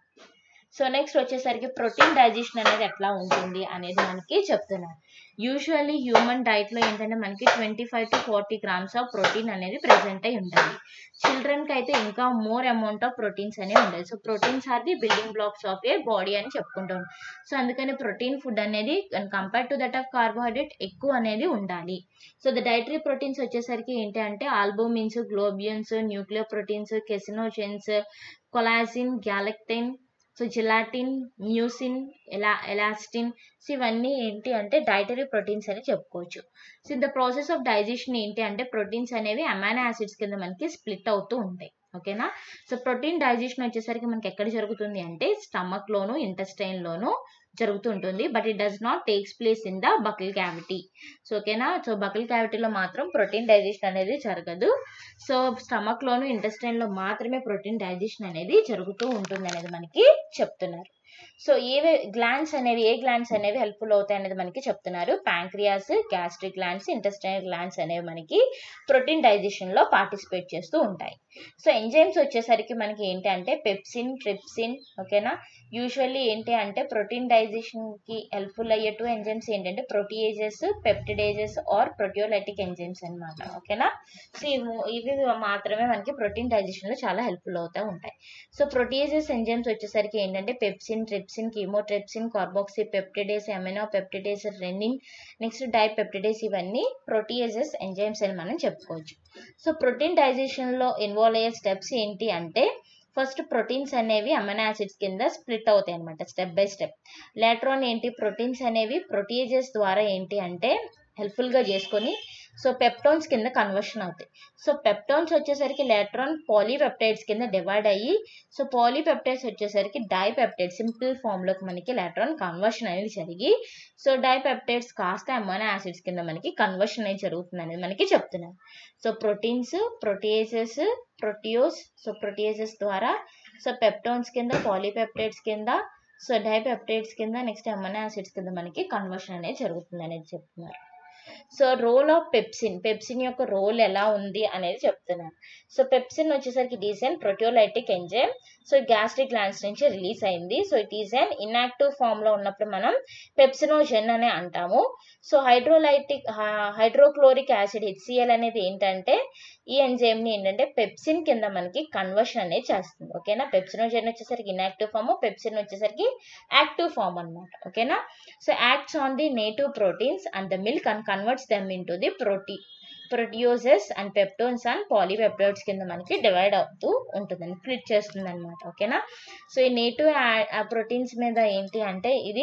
so next వచ్చేసరికి ప్రోటీన్ డైజెషన్ అనేది ఎట్లా ఉంటుంది అనేది మనకి చెప్తున్నారు యూజువల్లీ హ్యూమన్ డైట్ లో ఏంటంటే మనకి twenty five to forty grams of protein అనేది ప్రెసెంట్ అయి ఉండాలి చిల్డ్రన్ కి అయితే ఇంకా మోర్ అమౌంట్ ఆఫ్ ప్రోటీన్స్ అనేవి ఉండాలి so proteins are the building blocks of a body అని చెప్పుకుంటాం సో అందుకని ప్రోటీన్ ఫుడ్ అనేది compare to that of carbohydrate ఎక్కువ అనేది ఉండాలి సో ద డైటరీ ప్రోటీన్స్ వచ్చేసరికి ఏంటి అంటే albumins globulins nuclear proteins caseinogens collagen galactin so gelatin mucin ఎలా ఎలాస్టిన్ సో ఇవన్నీ ఏంటి అంటే డైటరీ ప్రోటీన్స్ అని చెప్పుకోవచ్చు so the process of digestion ఏంటి అంటే ప్రోటీన్స్ అనేవి అమైనో యాసిడ్స్ కింద మనకి స్ప్లిట్ అవుతూ ఉంటాయి ఓకేనా సో ప్రోటీన్ డైజెషన్ వచ్చేసరికి మనకి ఎక్కడ జరుగుతుంది అంటే స్టమక్ లోను ఇంటెస్టైన్ లోను జరుగుతూ ఉంటుంది but it does not takes place in the buccal cavity so ఓకేనా సో బకిల్ క్యావిటీలో మాత్రం ప్రోటీన్ డైజెషన్ అనేది జరగదు సో స్టమక్ లోను ఇంటెస్టైన్ లో మాత్రమే ప్రోటీన్ డైజెషన్ అనేది జరుగుతూ ఉంటుంది అనేది మనకి చెప్తున్నారు సో ఏవే గ్లాండ్స్ అనేవి ఏ గ్లాండ్స్ అనేవి హెల్ప్ఫుల్ అవుతాయి అనేది మనకి చెప్తున్నారు pancreas gastric glands intestinal glands అనేవి మనకి ప్రోటీన్ డైజెషన్ లో పార్టిసిపేట్ చేస్తూ ఉంటాయి సో ఎంజైమ్స్ వచ్చేసరికి మనకి ఏంటి అంటే పెప్సిన్ ట్రిప్సిన్ ఓకేనా యూజువల్లీ ఏంటి అంటే ప్రోటీన్ డైజెషన్ కి హెల్ప్ఫుల్ అయ్యే టూ ఎంజైమ్స్ ఏంటంటే proteases peptidases or proteolytic enzymes అన్నమాట ఓకేనా సో ఇవి ఇవి మాత్రమే మనకి ప్రోటీన్ డైజెషన్ లో చాలా హెల్ప్ఫుల్ అవుతూ ఉంటాయి సో ప్రొటీయేజెస్ ఎంజైమ్స్ వచ్చేసరికి ఏంటంటే pepsin trypsin chymotrypsin carboxypeptidase aminopeptidase rennin next dipeptidase ఇవన్నీ ప్రొటీయేజెస్ ఎంజైమ్స్ అని మనం చెప్పుకోవచ్చు సో ప్రోటీన్ డైజెషన్ లో ఇన్వాల్వ్ అయ్యే స్టెప్స్ ఏంటి అంటే ఫస్ట్ ప్రోటీన్స్ అనేవి అమైనో యాసిడ్స్ కింద స్ప్లిట్ అవుతాయి అనమాట స్టెప్ బై స్టెప్ లేట్రాన్ ఏంటి ప్రోటీన్స్ అనేవి ప్రొటీజెస్ ద్వారా ఏంటి అంటే హెల్ప్ఫుల్ గా చేసుకొని సో పెప్టోన్స్ కింద కన్వర్షన్ అవుతాయి సో పెప్టోన్స్ వచ్చేసరికి లేట్రాన్ పాలీపెప్టైడ్స్ కింద డివైడ్ అయ్యి సో పాలీపెప్టైడ్స్ వచ్చేసరికి డైపెప్టైడ్ సింపుల్ ఫామ్ లోకి మనకి లేట్రాన్ కన్వర్షన్ అనేది జరిగి సో డైపెప్టైడ్స్ కాస్త అమైనో యాసిడ్స్ కింద మనకి కన్వర్షన్ అనేది జరుగుతుంది అనేది మనకి చెప్తున్నారు so proteins proteases proteose so proteases ద్వారా సో పెప్టోన్స్ కింద పాలీపెప్టైడ్స్ కింద సో డైపెప్టైడ్స్ కింద నెక్స్ట్ అమైనో యాసిడ్స్ కింద మనకి కన్వర్షన్ అనేది జరుగుతుంది అనేది చెప్తున్నారు so role of pepsin pepsin యొక్క రోల్ ఎలా ఉంది అనేది చెప్తున్నాను సో పెప్సిన్ వచ్చేసరికి it is an proteolytic enzyme so gastric glands నుంచి రిలీజ్ అయింది so it is an inactive form లో ఉన్నప్పుడు మనం పెప్సినోజెన్ అని అంటాము so hydrolytic hydrochloric acid HCl అనేది ఏంటంటే ఈ ఎంజైమ్ ని ఏంటంటే పెప్సిన్ కింద మనకి కన్వర్షన్ అనేది చేస్తుంది ఓకేనా పెప్సినోజెన్ వచ్చేసరికి ఇన్యాక్టివ్ ఫామ్ పెప్సిన్ వచ్చేసరికి యాక్టివ్ ఫామ్ అనమాట ఓకేనా so acts on the native proteins and the milk and converts them into the ప్రోటీ produces and peptones and polypeptides కింద మనకి డివైడ్ అవుతూ ఉంటుందండి స్ప్లిట్ చేస్తుంది అనమాట ఓకేనా సో ఈ నేటివ్ ప్రోటీన్స్ మీద ఏంటి అంటే ఇది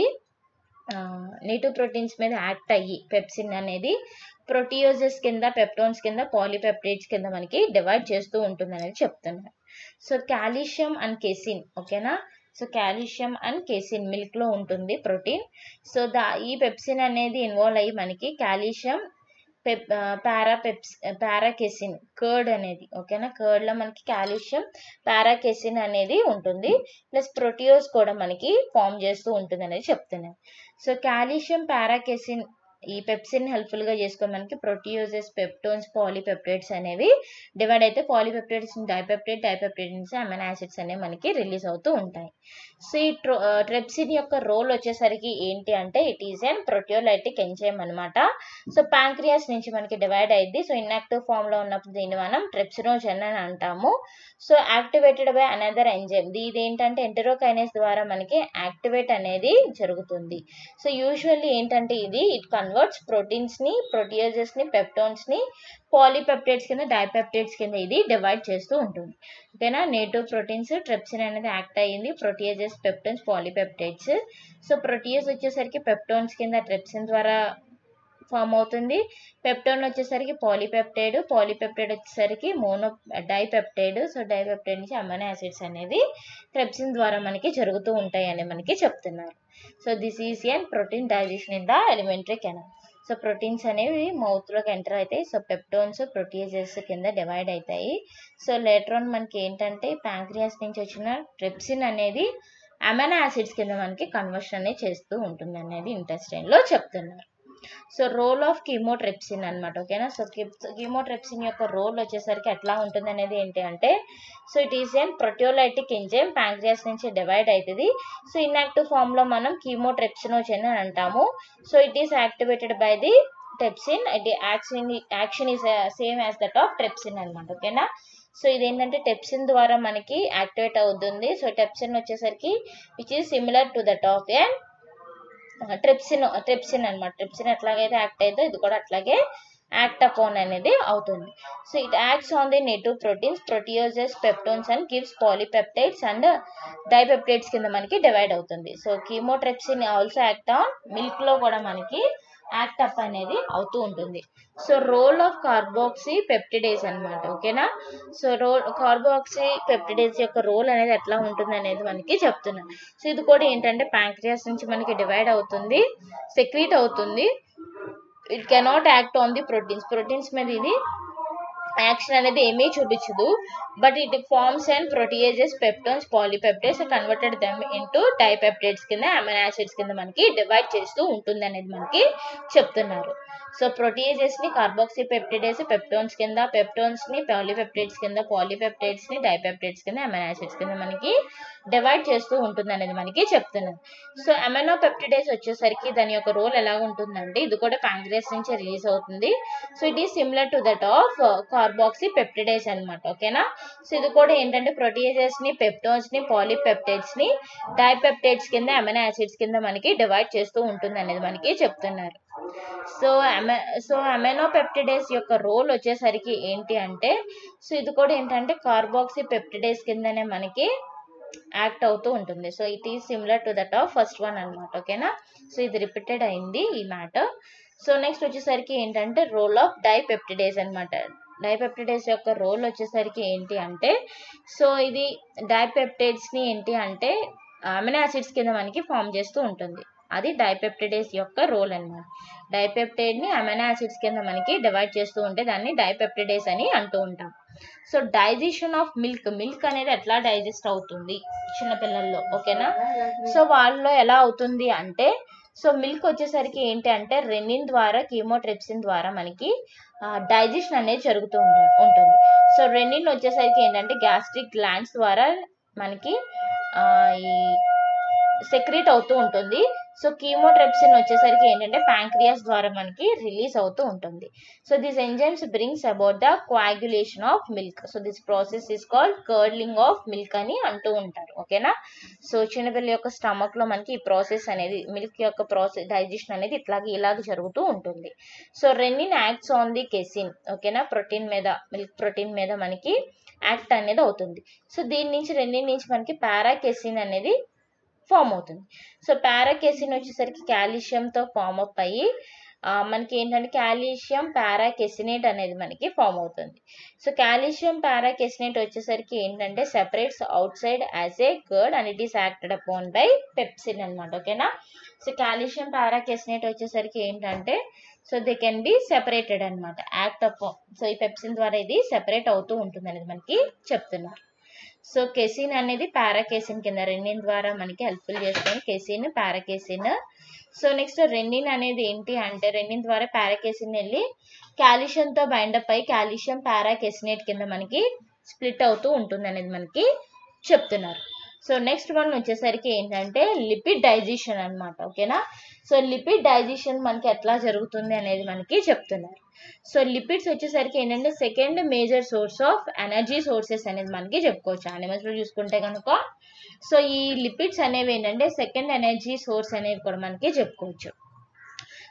నేటివ్ ప్రోటీన్స్ మీద యాక్ట్ అయ్యి పెప్సిన్ అనేది ప్రొటియోజెస్ కింద పెప్టోన్స్ కింద పాలీపెప్టైడ్స్ కింద మనకి డివైడ్ చేస్తూ ఉంటుంది అనేది చెప్తున్నారు సో కాల్షియం అండ్ కెసిన్ ఓకేనా so calcium and casein milk లో ఉంటుంది ప్రోటీన్ సో దా ఈ పెప్సిన్ అనేది ఇన్వాల్వ్ అయ్యి మనకి కాల్షియం పెప్ పారాపెప్స్ పారాకెసిన్ కర్డ్ అనేది ఓకేనా కర్డ్ లో మనకి కాల్షియం పారాకెసిన్ అనేది ఉంటుంది ప్లస్ ప్రోటియోస్ కూడా మనకి ఫామ్ చేస్తూ ఉంటుంది అనేది చెప్తున్నాను సో కాల్షియం పారాకెసిన్ ఈ పెప్సిన్ హెల్ప్ఫుల్ గా చేసుకొని మనకి ప్రొటియోజెస్ పెప్టోన్స్ పాలీపెప్టైడ్స్ అనేవి డివైడ్ అయితే పాలీపెప్టైడ్స్ డైపెప్టైడ్ డైపెప్టైడ్ నుంచి అమైనో యాసిడ్స్ అనేవి మనకి రిలీజ్ అవుతూ ఉంటాయి సో ఈ ట్రెప్సిన్ యొక్క రోల్ వచ్చేసరికి ఏంటి అంటే it is an proteolytic enzyme అనమాట సో ప్యాంక్రియాస్ నుంచి మనకి డివైడ్ అయింది సో ఇన్యాక్టివ్ ఫామ్ లో ఉన్నప్పుడు దీన్ని మనం ట్రెప్సినోజెన్ అని అంటాము so activated by another enzyme ఇది ఏంటంటే ఎంటరోకైనేస్ ద్వారా మనకి యాక్టివేట్ అనేది జరుగుతుంది సో యూజువల్లీ ఏంటంటే ఇది ఇట్ కన్ కన్వర్ట్స్ ప్రోటీన్స్ని ప్రోటీయోజెస్ని పెప్టోన్స్ని పాలీపెప్టైడ్స్ కింద డైపెప్టైడ్స్ కింద ఇది డివైడ్ చేస్తూ ఉంటుంది ఓకేనా నేటివ్ ప్రోటీన్స్ ట్రిప్సిన్ అనేది యాక్ట్ అయ్యింది proteoses peptones polypeptides so proteoses వచ్చేసరికి పెప్టోన్స్ కింద ట్రిప్సిన్ ద్వారా ఫామ్ అవుతుంది పెప్టోన్ వచ్చేసరికి పాలీపెప్టైడ్ పాలీపెప్టైడ్ వచ్చేసరికి మోనో డైపెప్టైడ్ సో డైపెప్టైడ్ నుంచి అమైనో యాసిడ్స్ అనేది ట్రెప్సిన్ ద్వారా మనకి జరుగుతూ ఉంటాయి అని మనకి చెప్తున్నారు so this is an protein digestion in the alimentary canal so proteins అనేవి మౌత్లోకి ఎంటర్ అవుతాయి సో పెప్టోన్స్ ప్రోటీజెస్ కింద డివైడ్ అవుతాయి సో లేటర్ మనకి ఏంటంటే ప్యాంక్రియాస్ నుంచి వచ్చిన ట్రిప్సిన్ అనేది అమైనో యాసిడ్స్ కింద మనకి కన్వర్షన్ అనేది చేస్తూ ఉంటుంది అనేది ఇంటెస్టైన్లో చెప్తున్నారు సో రోల్ ఆఫ్ కీమోట్రెప్సిన్ అనమాట ఓకేనా సో కీమోట్రెప్సిన్ యొక్క రోల్ వచ్చేసరికి ఎట్లా ఉంటుంది అనేది ఏంటి అంటే so it is an proteolytic enzyme pancreas నుంచి డివైడ్ అవుతుంది సో ఇన్యాక్టివ్ ఫామ్లో మనం కీమోట్రెప్సినోజెన్ అని అంటాము so it is activated by the trypsin ఇది action action is same as that of trypsin అనమాట ఓకేనా సో ఇది ఏంటంటే టెప్సిన్ ద్వారా మనకి యాక్టివేట్ అవుతుంది సో టెప్సిన్ వచ్చేసరికి which is similar to that of a trypsin trypsin అనమాట ట్రిప్సిన్ ఎట్లాగైతే యాక్ట్ అయితే ఇది కూడా అట్లాగే యాక్ట్ అపోన్ అనేది అవుతుంది so it acts on the native proteins proteoses peptones and gives polypeptides and dipeptides కింద మనకి డివైడ్ అవుతుంది so chymotrypsin also act on milk లో కూడా మనకి యాక్ట్ అప్ అనేది అవుతూ ఉంటుంది so role of carboxypeptidase అనమాట ఓకేనా సో రోల్ కార్బోక్సీ పెప్టిడేస్ యొక్క రోల్ అనేది ఎట్లా ఉంటుంది అనేది మనకి చెప్తున్నాను సో ఇది కూడా ఏంటంటే ప్యాంక్రియాస్ నుంచి మనకి డివైడ్ అవుతుంది సెక్రీట్ అవుతుంది it cannot act on the proteins proteins మీద ఇది యాక్షన్ అనేది ఏమీ చూపించదు but it forms and proteoses peptones polypeptides converted them into dipeptides కింద అమైనో యాసిడ్స్ కింద మనకి డివైడ్ చేస్తూ ఉంటుంది అనేది మనకి చెప్తున్నారు సో ప్రోటీయేజెస్ ని కార్బాక్సీ పెప్టిడేస్ పెప్టోన్స్ కింద పెప్టోన్స్ ని పాలీపెప్టైడ్స్ కింద పాలీపెప్టైడ్స్ ని డైపెప్టైడ్స్ కింద అమైనో యాసిడ్స్ కింద మనకి డివైడ్ చేస్తూ ఉంటుంది అనేది మనకి చెప్తున్నారు సో అమైనో పెప్టిడేస్ వచ్చేసరికి దాని యొక్క రోల్ ఎలా ఉంటుందంటే ఇది కూడా ప్యాంక్రియస్ నుంచి రిలీజ్ అవుతుంది so it is similar to that of carboxypeptidase అనమాట ఓకేనా సో ఇది కూడా ఏంటంటే ప్రోటీజెస్ ని పెప్టోన్స్ ని పాలీపెప్టైడ్స్ ని డైపెప్టైడ్స్ కింద అమైనో యాసిడ్స్ కింద మనకి డివైడ్ చేస్తూ ఉంటుంది అనేది మనకి చెప్తున్నారు సో అమె సో అమెనోపెప్టిడేస్ యొక్క రోల్ వచ్చేసరికి ఏంటి అంటే సో ఇది కూడా ఏంటంటే కార్బాక్సీ పెప్టిడేస్ కిందనే మనకి యాక్ట్ అవుతూ ఉంటుంది so it is similar to that of first one అనమాట ఓకేనా సో ఇది రిపీటెడ్ అయింది ఈ మ్యాటర్ సో నెక్స్ట్ వచ్చేసరికి ఏంటంటే రోల్ ఆఫ్ డైపెప్టిడేస్ అనమాట డైపెప్టిడేస్ యొక్క రోల్ వచ్చేసరికి ఏంటి అంటే సో ఇది డైపెప్టైడ్స్ని ఏంటి అంటే అమినో యాసిడ్స్ కింద మనకి ఫామ్ చేస్తూ ఉంటుంది అది డైపెప్టిడేస్ యొక్క రోల్ అనమాట డైపెప్టైడ్ని అమినో యాసిడ్స్ కింద మనకి డివైడ్ చేస్తూ ఉంటే దాన్ని డైపెప్టిడేస్ అని అంటూ ఉంటాం so digestion of milk milk అనేది ఎట్లా డైజెస్ట్ అవుతుంది చిన్నపిల్లల్లో ఓకేనా సో వాళ్ళలో ఎలా అవుతుంది అంటే సో మిల్క్ వచ్చేసరికి ఏంటి అంటే రెనిన్ ద్వారా కీమోట్రిప్సిన్ ద్వారా మనకి డైజెషన్ అనేది జరుగుతూ ఉంటుంది ఉంటుంది సో రెనిన్ వచ్చేసరికి ఏంటంటే గ్యాస్ట్రిక్ గ్లాండ్స్ ద్వారా మనకి ఆ, ఈ సెక్రీట్ అవుతూ ఉంటుంది సో కీమోట్రెప్సిన్ వచ్చేసరికి ఏంటంటే ప్యాంక్రియాస్ ద్వారా మనకి రిలీజ్ అవుతూ ఉంటుంది so this enzymes brings about the coagulation of milk so this process is called curling of milk అని అంటూ ఉంటారు ఓకేనా సో చిన్నపిల్ల యొక్క స్టమక్ లో మనకి ఈ ప్రాసెస్ అనేది మిల్క్ యొక్క ప్రాసెస్ డైజెషన్ అనేది ఇట్లాగే ఇలాగ జరుగుతూ ఉంటుంది so rennin acts on the casein ఓకేనా ప్రోటీన్ మీద మిల్క్ ప్రోటీన్ మీద మనకి యాక్ట్ అనేది అవుతుంది సో దీని నుంచి రెనిన్ నుంచి మనకి పారాకెసిన్ అనేది ఫామ్ అవుతుంది సో పారాకెసిన్ వచ్చేసరికి కాల్షియంతో ఫామ్ అప్ అయ్యి ఆ, మనకి ఏంటంటే కాల్షియం పారాకెసినేట్ అనేది మనకి ఫామ్ అవుతుంది సో కాల్షియం పారాకెసినేట్ వచ్చేసరికి ఏంటంటే separates outside as a curd and it is acted upon by pepsin అనమాట ఓకేనా సో కాల్షియం పారాకెసినేట్ వచ్చేసరికి ఏంటంటే so they can be separated అనమాట యాక్ట్ అప్ సో ఈ పెప్సిన్ ద్వారా ఇది సెపరేట్ అవుతూ ఉంటుంది అనేది మనకి చెప్తున్నారు సో కెసిన్ అనేది పారాకెసిన్ కింద రెన్నిన్ ద్వారా మనకి హెల్ప్ఫుల్ చేస్తుంది casein paracasein so next rennin అనేది ఏంటి అంటే రెన్నిన్ ద్వారా పారాకెసిన్ వెళ్ళి కాల్షియంతో బైండప్ అయి కాల్షియం పారాకెసినేట్ కింద మనకి స్ప్లిట్ అవుతూ ఉంటుంది అనేది మనకి చెప్తున్నారు సో నెక్స్ట్ వన్ వచ్చేసరికి ఏంటంటే లిపిడ్ డైజెషన్ అన్నమాట ఓకేనా సో లిపిడ్ డైజెషన్ మనకి ఎట్లా జరుగుతుంది అనేది మనకి చెప్తున్నారు సో లిపిడ్స్ వచ్చేసరికి ఏంటంటే second major source of energy sources అనేది మనకి చెప్పుకోవచ్చు యానిమల్స్ లో చూసుకుంటే కనుక సో ఈ లిపిడ్స్ అనేవి ఏంటంటే సెకండ్ ఎనర్జీ సోర్స్ అనేవి కూడా మనకి చెప్పుకోవచ్చు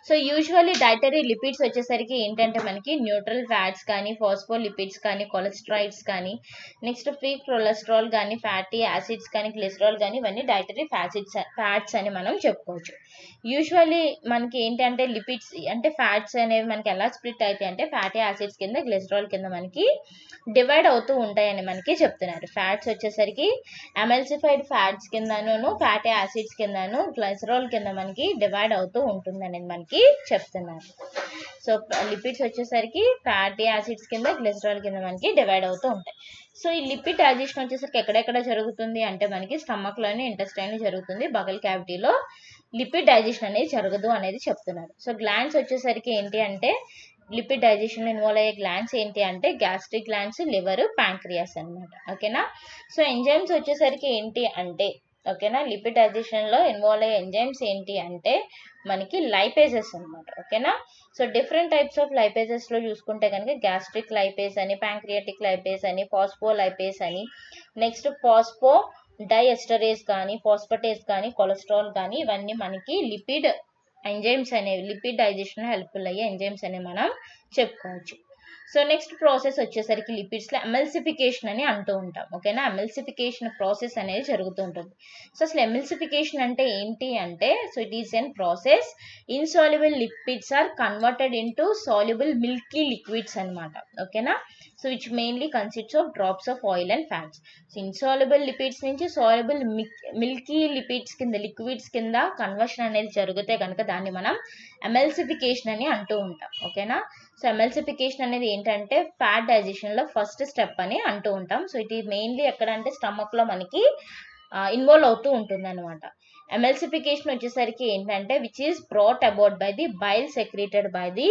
సో యూజువల్లీ డైటరీ లిపిడ్స్ వచ్చేసరికి ఏంటంటే మనకి న్యూట్రల్ ఫ్యాట్స్ కానీ లిపిడ్స్ కానీ కొలెస్ట్రాయిడ్స్ కానీ నెక్స్ట్ ఫ్రీ కొలెస్ట్రాల్ కానీ ఫ్యాటీ యాసిడ్స్ కానీ గ్లిసరాల్ కానీ ఇవన్నీ డైటరీ ఫ్యాసిడ్స్ ఫ్యాట్స్ అని మనం చెప్పుకోవచ్చు యూజువల్లీ మనకి ఏంటంటే లిపిడ్స్ అంటే ఫ్యాట్స్ అనేవి మనకి ఎలా స్ప్లిట్ అవుతాయి అంటే ఫ్యాటీ యాసిడ్స్ కింద గ్లిసరాల్ కింద మనకి డివైడ్ అవుతూ ఉంటాయని మనకి చెప్తున్నారు ఫ్యాట్స్ వచ్చేసరికి ఎమల్సిఫైడ్ ఫ్యాట్స్ కిందను ఫ్యాటీ యాసిడ్స్ కిందను గ్లైసరాల్ కింద మనకి డివైడ్ అవుతూ ఉంటుంది అనేది మనకి చెప్తున్నారు సో లిపిడ్స్ వచ్చేసరికి ఫ్యాటీ యాసిడ్స్ కింద గ్లిసరాల్ కింద మనకి డివైడ్ అవుతూ ఉంటాయి సో ఈ లిపిడ్ డైజెషన్ వచ్చేసరికి ఎక్కడెక్కడ జరుగుతుంది అంటే మనకి స్టమక్ లోనే ఇంటెస్టైన్ జరుగుతుంది బగల్ క్యావిటీలో లిపిడ్ డైజెషన్ అనేది జరగదు అనేది చెప్తున్నారు సో గ్లాండ్స్ వచ్చేసరికి ఏంటి అంటే లిపిడ్ డైజెషన్ ఇన్వాల్వ్ అయ్యే గ్లాండ్స్ ఏంటి అంటే గ్యాస్ట్రిక్ గ్లాండ్స్ లివర్ ప్యాంక్రియాస్ అన్నమాట ఓకేనా సో ఎంజైమ్స్ వచ్చేసరికి ఏంటి అంటే ఓకేనా లిపిడ్ డైజెషన్ లో ఇన్వాల్వ్ అయ్యే ఎంజైమ్స్ ఏంటి అంటే మనకి లైపేజెస్ అన్నమాట ఓకేనా so different types of lipases లో చూసుకుంటే కనుక గ్యాస్ట్రిక్ లైపేస్ అని ప్యాంక్రియాటిక్ లైపేస్ అని ఫాస్ఫో లైపేస్ అని నెక్స్ట్ ఫాస్ఫో డైఎస్టరేస్ కానీ ఫాస్ఫటేస్ కానీ కొలెస్ట్రాల్ కానీ ఇవన్నీ మనకి లిపిడ్ ఎంజైమ్స్ అనేవి లిపిడ్ డైజెషన్ హెల్ప్ఫుల్ అయ్యే ఎంజైమ్స్ అనేవి మనం చెప్పుకోవచ్చు సో నెక్స్ట్ ప్రాసెస్ వచ్చేసరికి లిపిడ్స్ లో ఎమల్సిఫికేషన్ అని అంటూ ఉంటాం ఓకేనా ఎమల్సిఫికేషన్ ప్రాసెస్ అనేది జరుగుతూ ఉంటుంది సో అసలు ఎమల్సిఫికేషన్ అంటే ఏంటి అంటే so it is an process insoluble lipids are converted into soluble milky liquids అన్నమాట ఓకేనా so which mainly consists of drops of oil and fats so insoluble lipids నుంచి సాల్యుబుల్ మిల్కీ లిపిడ్స్ కింద లిక్విడ్స్ కింద కన్వర్షన్ అనేది జరిగితే కనుక దాన్ని మనం ఎమల్సిఫికేషన్ అని అంటూ ఉంటాం ఓకేనా సో ఎమల్సిఫికేషన్ అనేది ఏంటంటే ఫ్యాట్ డైజెషన్ లో ఫస్ట్ స్టెప్ అని అంటూ ఉంటాం సో ఇది మెయిన్లీ ఎక్కడ అంటే స్టమక్ లో మనకి ఇన్వాల్వ్ అవుతూ ఉంటుంది అనమాట ఎమల్సిఫికేషన్ వచ్చేసరికి ఏంటంటే which is brought about by the bile secreted by the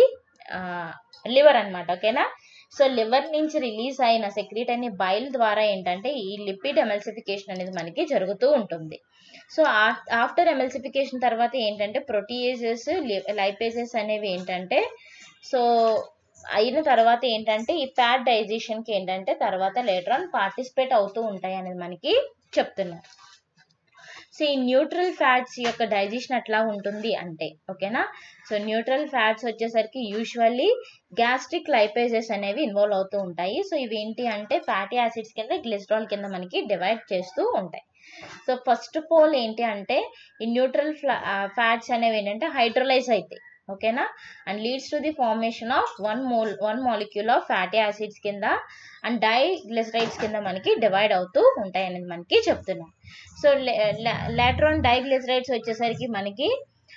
liver అనమాట ఓకేనా సో లివర్ నుంచి రిలీజ్ అయిన సెక్రీట్ అనే బైల్ ద్వారా ఏంటంటే ఈ లిపిడ్ ఎమల్సిఫికేషన్ అనేది మనకి జరుగుతూ ఉంటుంది సో ఆఫ్టర్ ఎమల్సిఫికేషన్ తర్వాత ఏంటంటే ప్రోటీయేజెస్ లైపేజెస్ అనేవి ఏంటంటే సో అయిన తర్వాత ఏంటంటే ఈ ఫ్యాట్ డైజెషన్కి ఏంటంటే తర్వాత లేటర్ ఆన్ పార్టిసిపేట్ అవుతూ ఉంటాయి అనేది మనకి చెప్తున్నారు సో ఈ న్యూట్రల్ ఫ్యాట్స్ యొక్క డైజెషన్ ఎట్లా ఉంటుంది అంటే ఓకేనా సో న్యూట్రల్ ఫ్యాట్స్ వచ్చేసరికి యూజువల్లీ గ్యాస్ట్రిక్ లైపేజెస్ అనేవి ఇన్వాల్వ్ అవుతూ ఉంటాయి సో ఇవి ఏంటి అంటే ఫ్యాటీ యాసిడ్స్ కింద గ్లిస్ట్రాల్ కింద మనకి డివైడ్ చేస్తూ ఉంటాయి సో ఫస్ట్ ఆఫ్ ఆల్ ఏంటి అంటే ఈ న్యూట్రల్ ఫ్యాట్స్ అనేవి ఏంటంటే హైడ్రోలైజ్ అవుతాయి ఓకేనా and leads to the formation of one mole one molecule of fatty acids కింద అండ్ డైగ్లిసరైడ్స్ కింద మనకి డివైడ్ అవుతూ ఉంటాయి అనేది మనకి చెప్తున్నాం సో లాట్రాన్ డైగ్లిసరైడ్స్ వచ్చేసరికి మనకి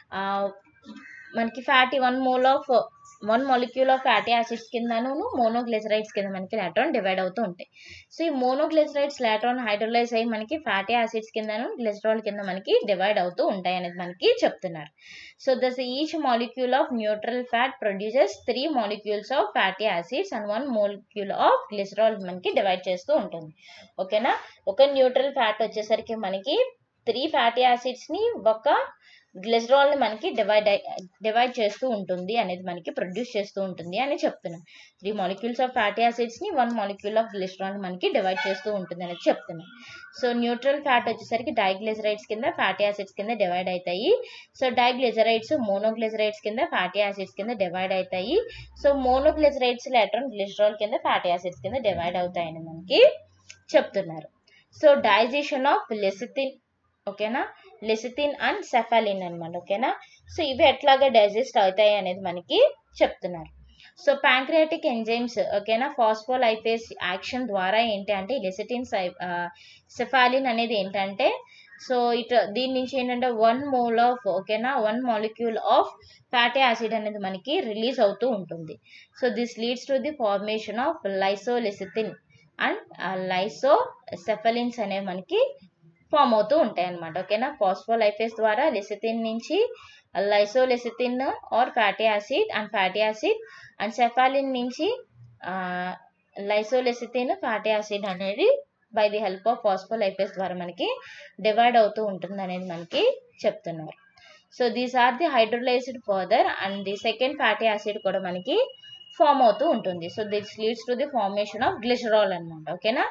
మనకి fatty one mole of one molecule of fatty acids కిందను మోనోగ్లిసరైడ్స్ కింద మనకి లాట్రాన్ డివైడ్ అవుతూ ఉంటాయి సో ఈ మోనోగ్లిసరైడ్స్ లాట్రాన్ హైడ్రోలైజ్ అయ్యి మనకి ఫ్యాటీ యాసిడ్స్ కిందను గ్లిసరాల్ కింద మనకి డివైడ్ అవుతూ ఉంటాయి అనేది మనకి చెప్తున్నారు so thus each molecule of neutral fat produces three molecules of fatty acids and one molecule of glycerol మనకి డివైడ్ చేస్తూ ఉంటుంది ఓకేనా ఒక న్యూట్రల్ ఫ్యాట్ వచ్చేసరికి మనకి త్రీ ఫ్యాటీ యాసిడ్స్ ని ఒక గ్లిసరాల్ ని మనకి డివైడ్ డివైడ్ చేస్తూ ఉంటుంది అనేది మనకి ప్రొడ్యూస్ చేస్తూ ఉంటుంది అని చెప్తున్నాం three molecules of fatty acids ని వన్ మాలిక్యూల్ ఆఫ్ గ్లిసరాల్ మనకి డివైడ్ చేస్తూ ఉంటుంది అనేది చెప్తున్నాం సో న్యూట్రల్ ఫ్యాట్ వచ్చేసరికి డైగ్లిజరైడ్స్ కింద ఫ్యాటీ యాసిడ్స్ కింద డివైడ్ అవుతాయి సో డైగ్లిజరైడ్స్ మోనోగ్లిజరైడ్స్ కింద ఫ్యాటీ యాసిడ్స్ కింద డివైడ్ అవుతాయి సో మోనోగ్లిజరైడ్స్ ఎలక్ట్రాన్ గ్లిసరాల్ కింద ఫ్యాటీ యాసిడ్స్ కింద డివైడ్ అవుతాయని మనకి చెప్తున్నారు సో డైజెషన్ ఆఫ్ లెసిథిన్ ఓకేనా లెసిథిన్ అండ్ సెఫాలిన్ అనమాట ఓకేనా సో ఇవి ఎట్లాగా డైజెస్ట్ అవుతాయి అనేది మనకి చెప్తున్నారు సో ప్యాంక్రియాటిక్ ఎంజైమ్స్ ఓకేనా ఫాస్ఫోలైపేస్ యాక్షన్ ద్వారా ఏంటి అంటే లెసిటిన్ సెఫాలిన్ అనేది ఏంటంటే సో ఇట్ దీని నుంచి ఏంటంటే వన్ మోల్ ఆఫ్ ఓకేనా one molecule of fatty acid అనేది మనకి రిలీజ్ అవుతూ ఉంటుంది so this leads to the formation of lysolecithin and lysocephalins అనేవి మనకి ఫామ్ అవుతూ ఉంటాయి అనమాట ఓకేనా ఫాస్ఫోలైఫేస్ ద్వారా లెసిథిన్ నుంచి lysolecithin or fatty acid and fatty acid and cephalin నుంచి లైసోలెసిథిన్ ఫ్యాటీ యాసిడ్ అనేది by the help of phospholipase ద్వారా మనకి డివైడ్ అవుతూ ఉంటుంది అనేది మనకి చెప్తున్నారు so these are the hydrolysed further and the second fatty acid కూడా మనకి ఫామ్ అవుతూ ఉంటుంది so this leads to the formation of glycerol అనమాట ఓకేనా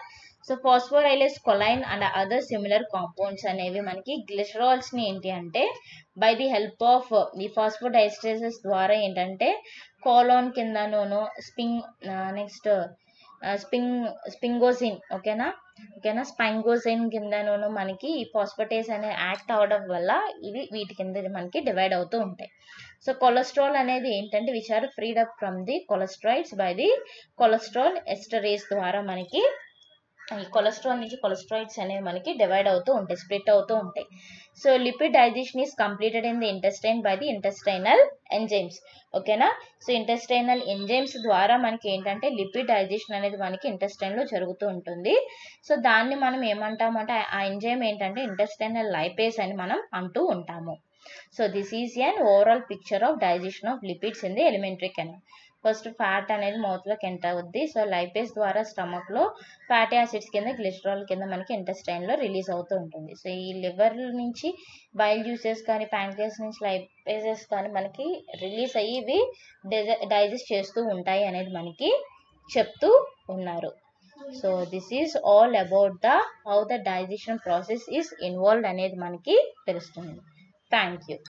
so phosphoryl choline and other similar compounds అనేవి మనకి గ్లిసరాల్స్ ని ఏంటి అంటే బై ది హెల్ప్ ఆఫ్ ఈ ఫాస్ఫోడైస్టేసెస్ ద్వారా ఏంటంటే కోలాన్ కిందనూను స్పింగ్ నెక్స్ట్ స్పింగ్ స్పింగోజిన్ ఓకేనా ఓకేనా స్పైంగోజిన్ కిందనూను మనకి ఈ ఫాస్ఫటేస్ అనే యాక్ట్ అవడం వల్ల ఇవి వీటి కింద మనకి డివైడ్ అవుతూ ఉంటాయి సో కొలెస్ట్రాల్ అనేది ఏంటంటే which are freed up from the cholesteroids by the cholesterol esterase ద్వారా మనకి ఈ కొలెస్ట్రాల్ నుంచి కొలెస్ట్రాయిడ్స్ అనేవి మనకి డివైడ్ అవుతూ ఉంటాయి స్ప్లిట్ అవుతూ ఉంటాయి so lipid digestion is completed in the intestine by the intestinal enzymes ఓకేనా సో ఇంటెస్టైనల్ ఎంజైమ్స్ ద్వారా మనకి ఏంటంటే లిపిడ్ డైజెషన్ అనేది మనకి ఇంటెస్టైన్ లో జరుగుతూ ఉంటుంది సో దాన్ని మనం ఏమంటామంటే ఆ ఎంజైమ్ ఏంటంటే ఇంటెస్టైనల్ లైపేస్ అని మనం అంటూ ఉంటాము so this is an overall picture of digestion of lipids in the alimentary canal first fat అనేది మౌత్లోకి ఎంటర్ అవుద్ది సో లైపేస్ ద్వారా స్టమక్ లో ఫ్యాటీ యాసిడ్స్ కింద గ్లిస్ట్రాల్ కింద మనకి ఇంటెస్టైన్ లో రిలీజ్ అవుతూ ఉంటుంది సో ఈ లివర్ నుంచి బైల్ జ్యూసెస్ కానీ ప్యాంక్రియాస్ నుంచి లైపేసెస్ కానీ మనకి రిలీజ్ అయ్యి ఇవి డైజెస్ట్ చేస్తూ ఉంటాయి అనేది మనకి చెప్తూ ఉన్నారు so this is all about the how the digestion process is involved అనేది మనకి తెలుస్తుంది థ్యాంక్ యూ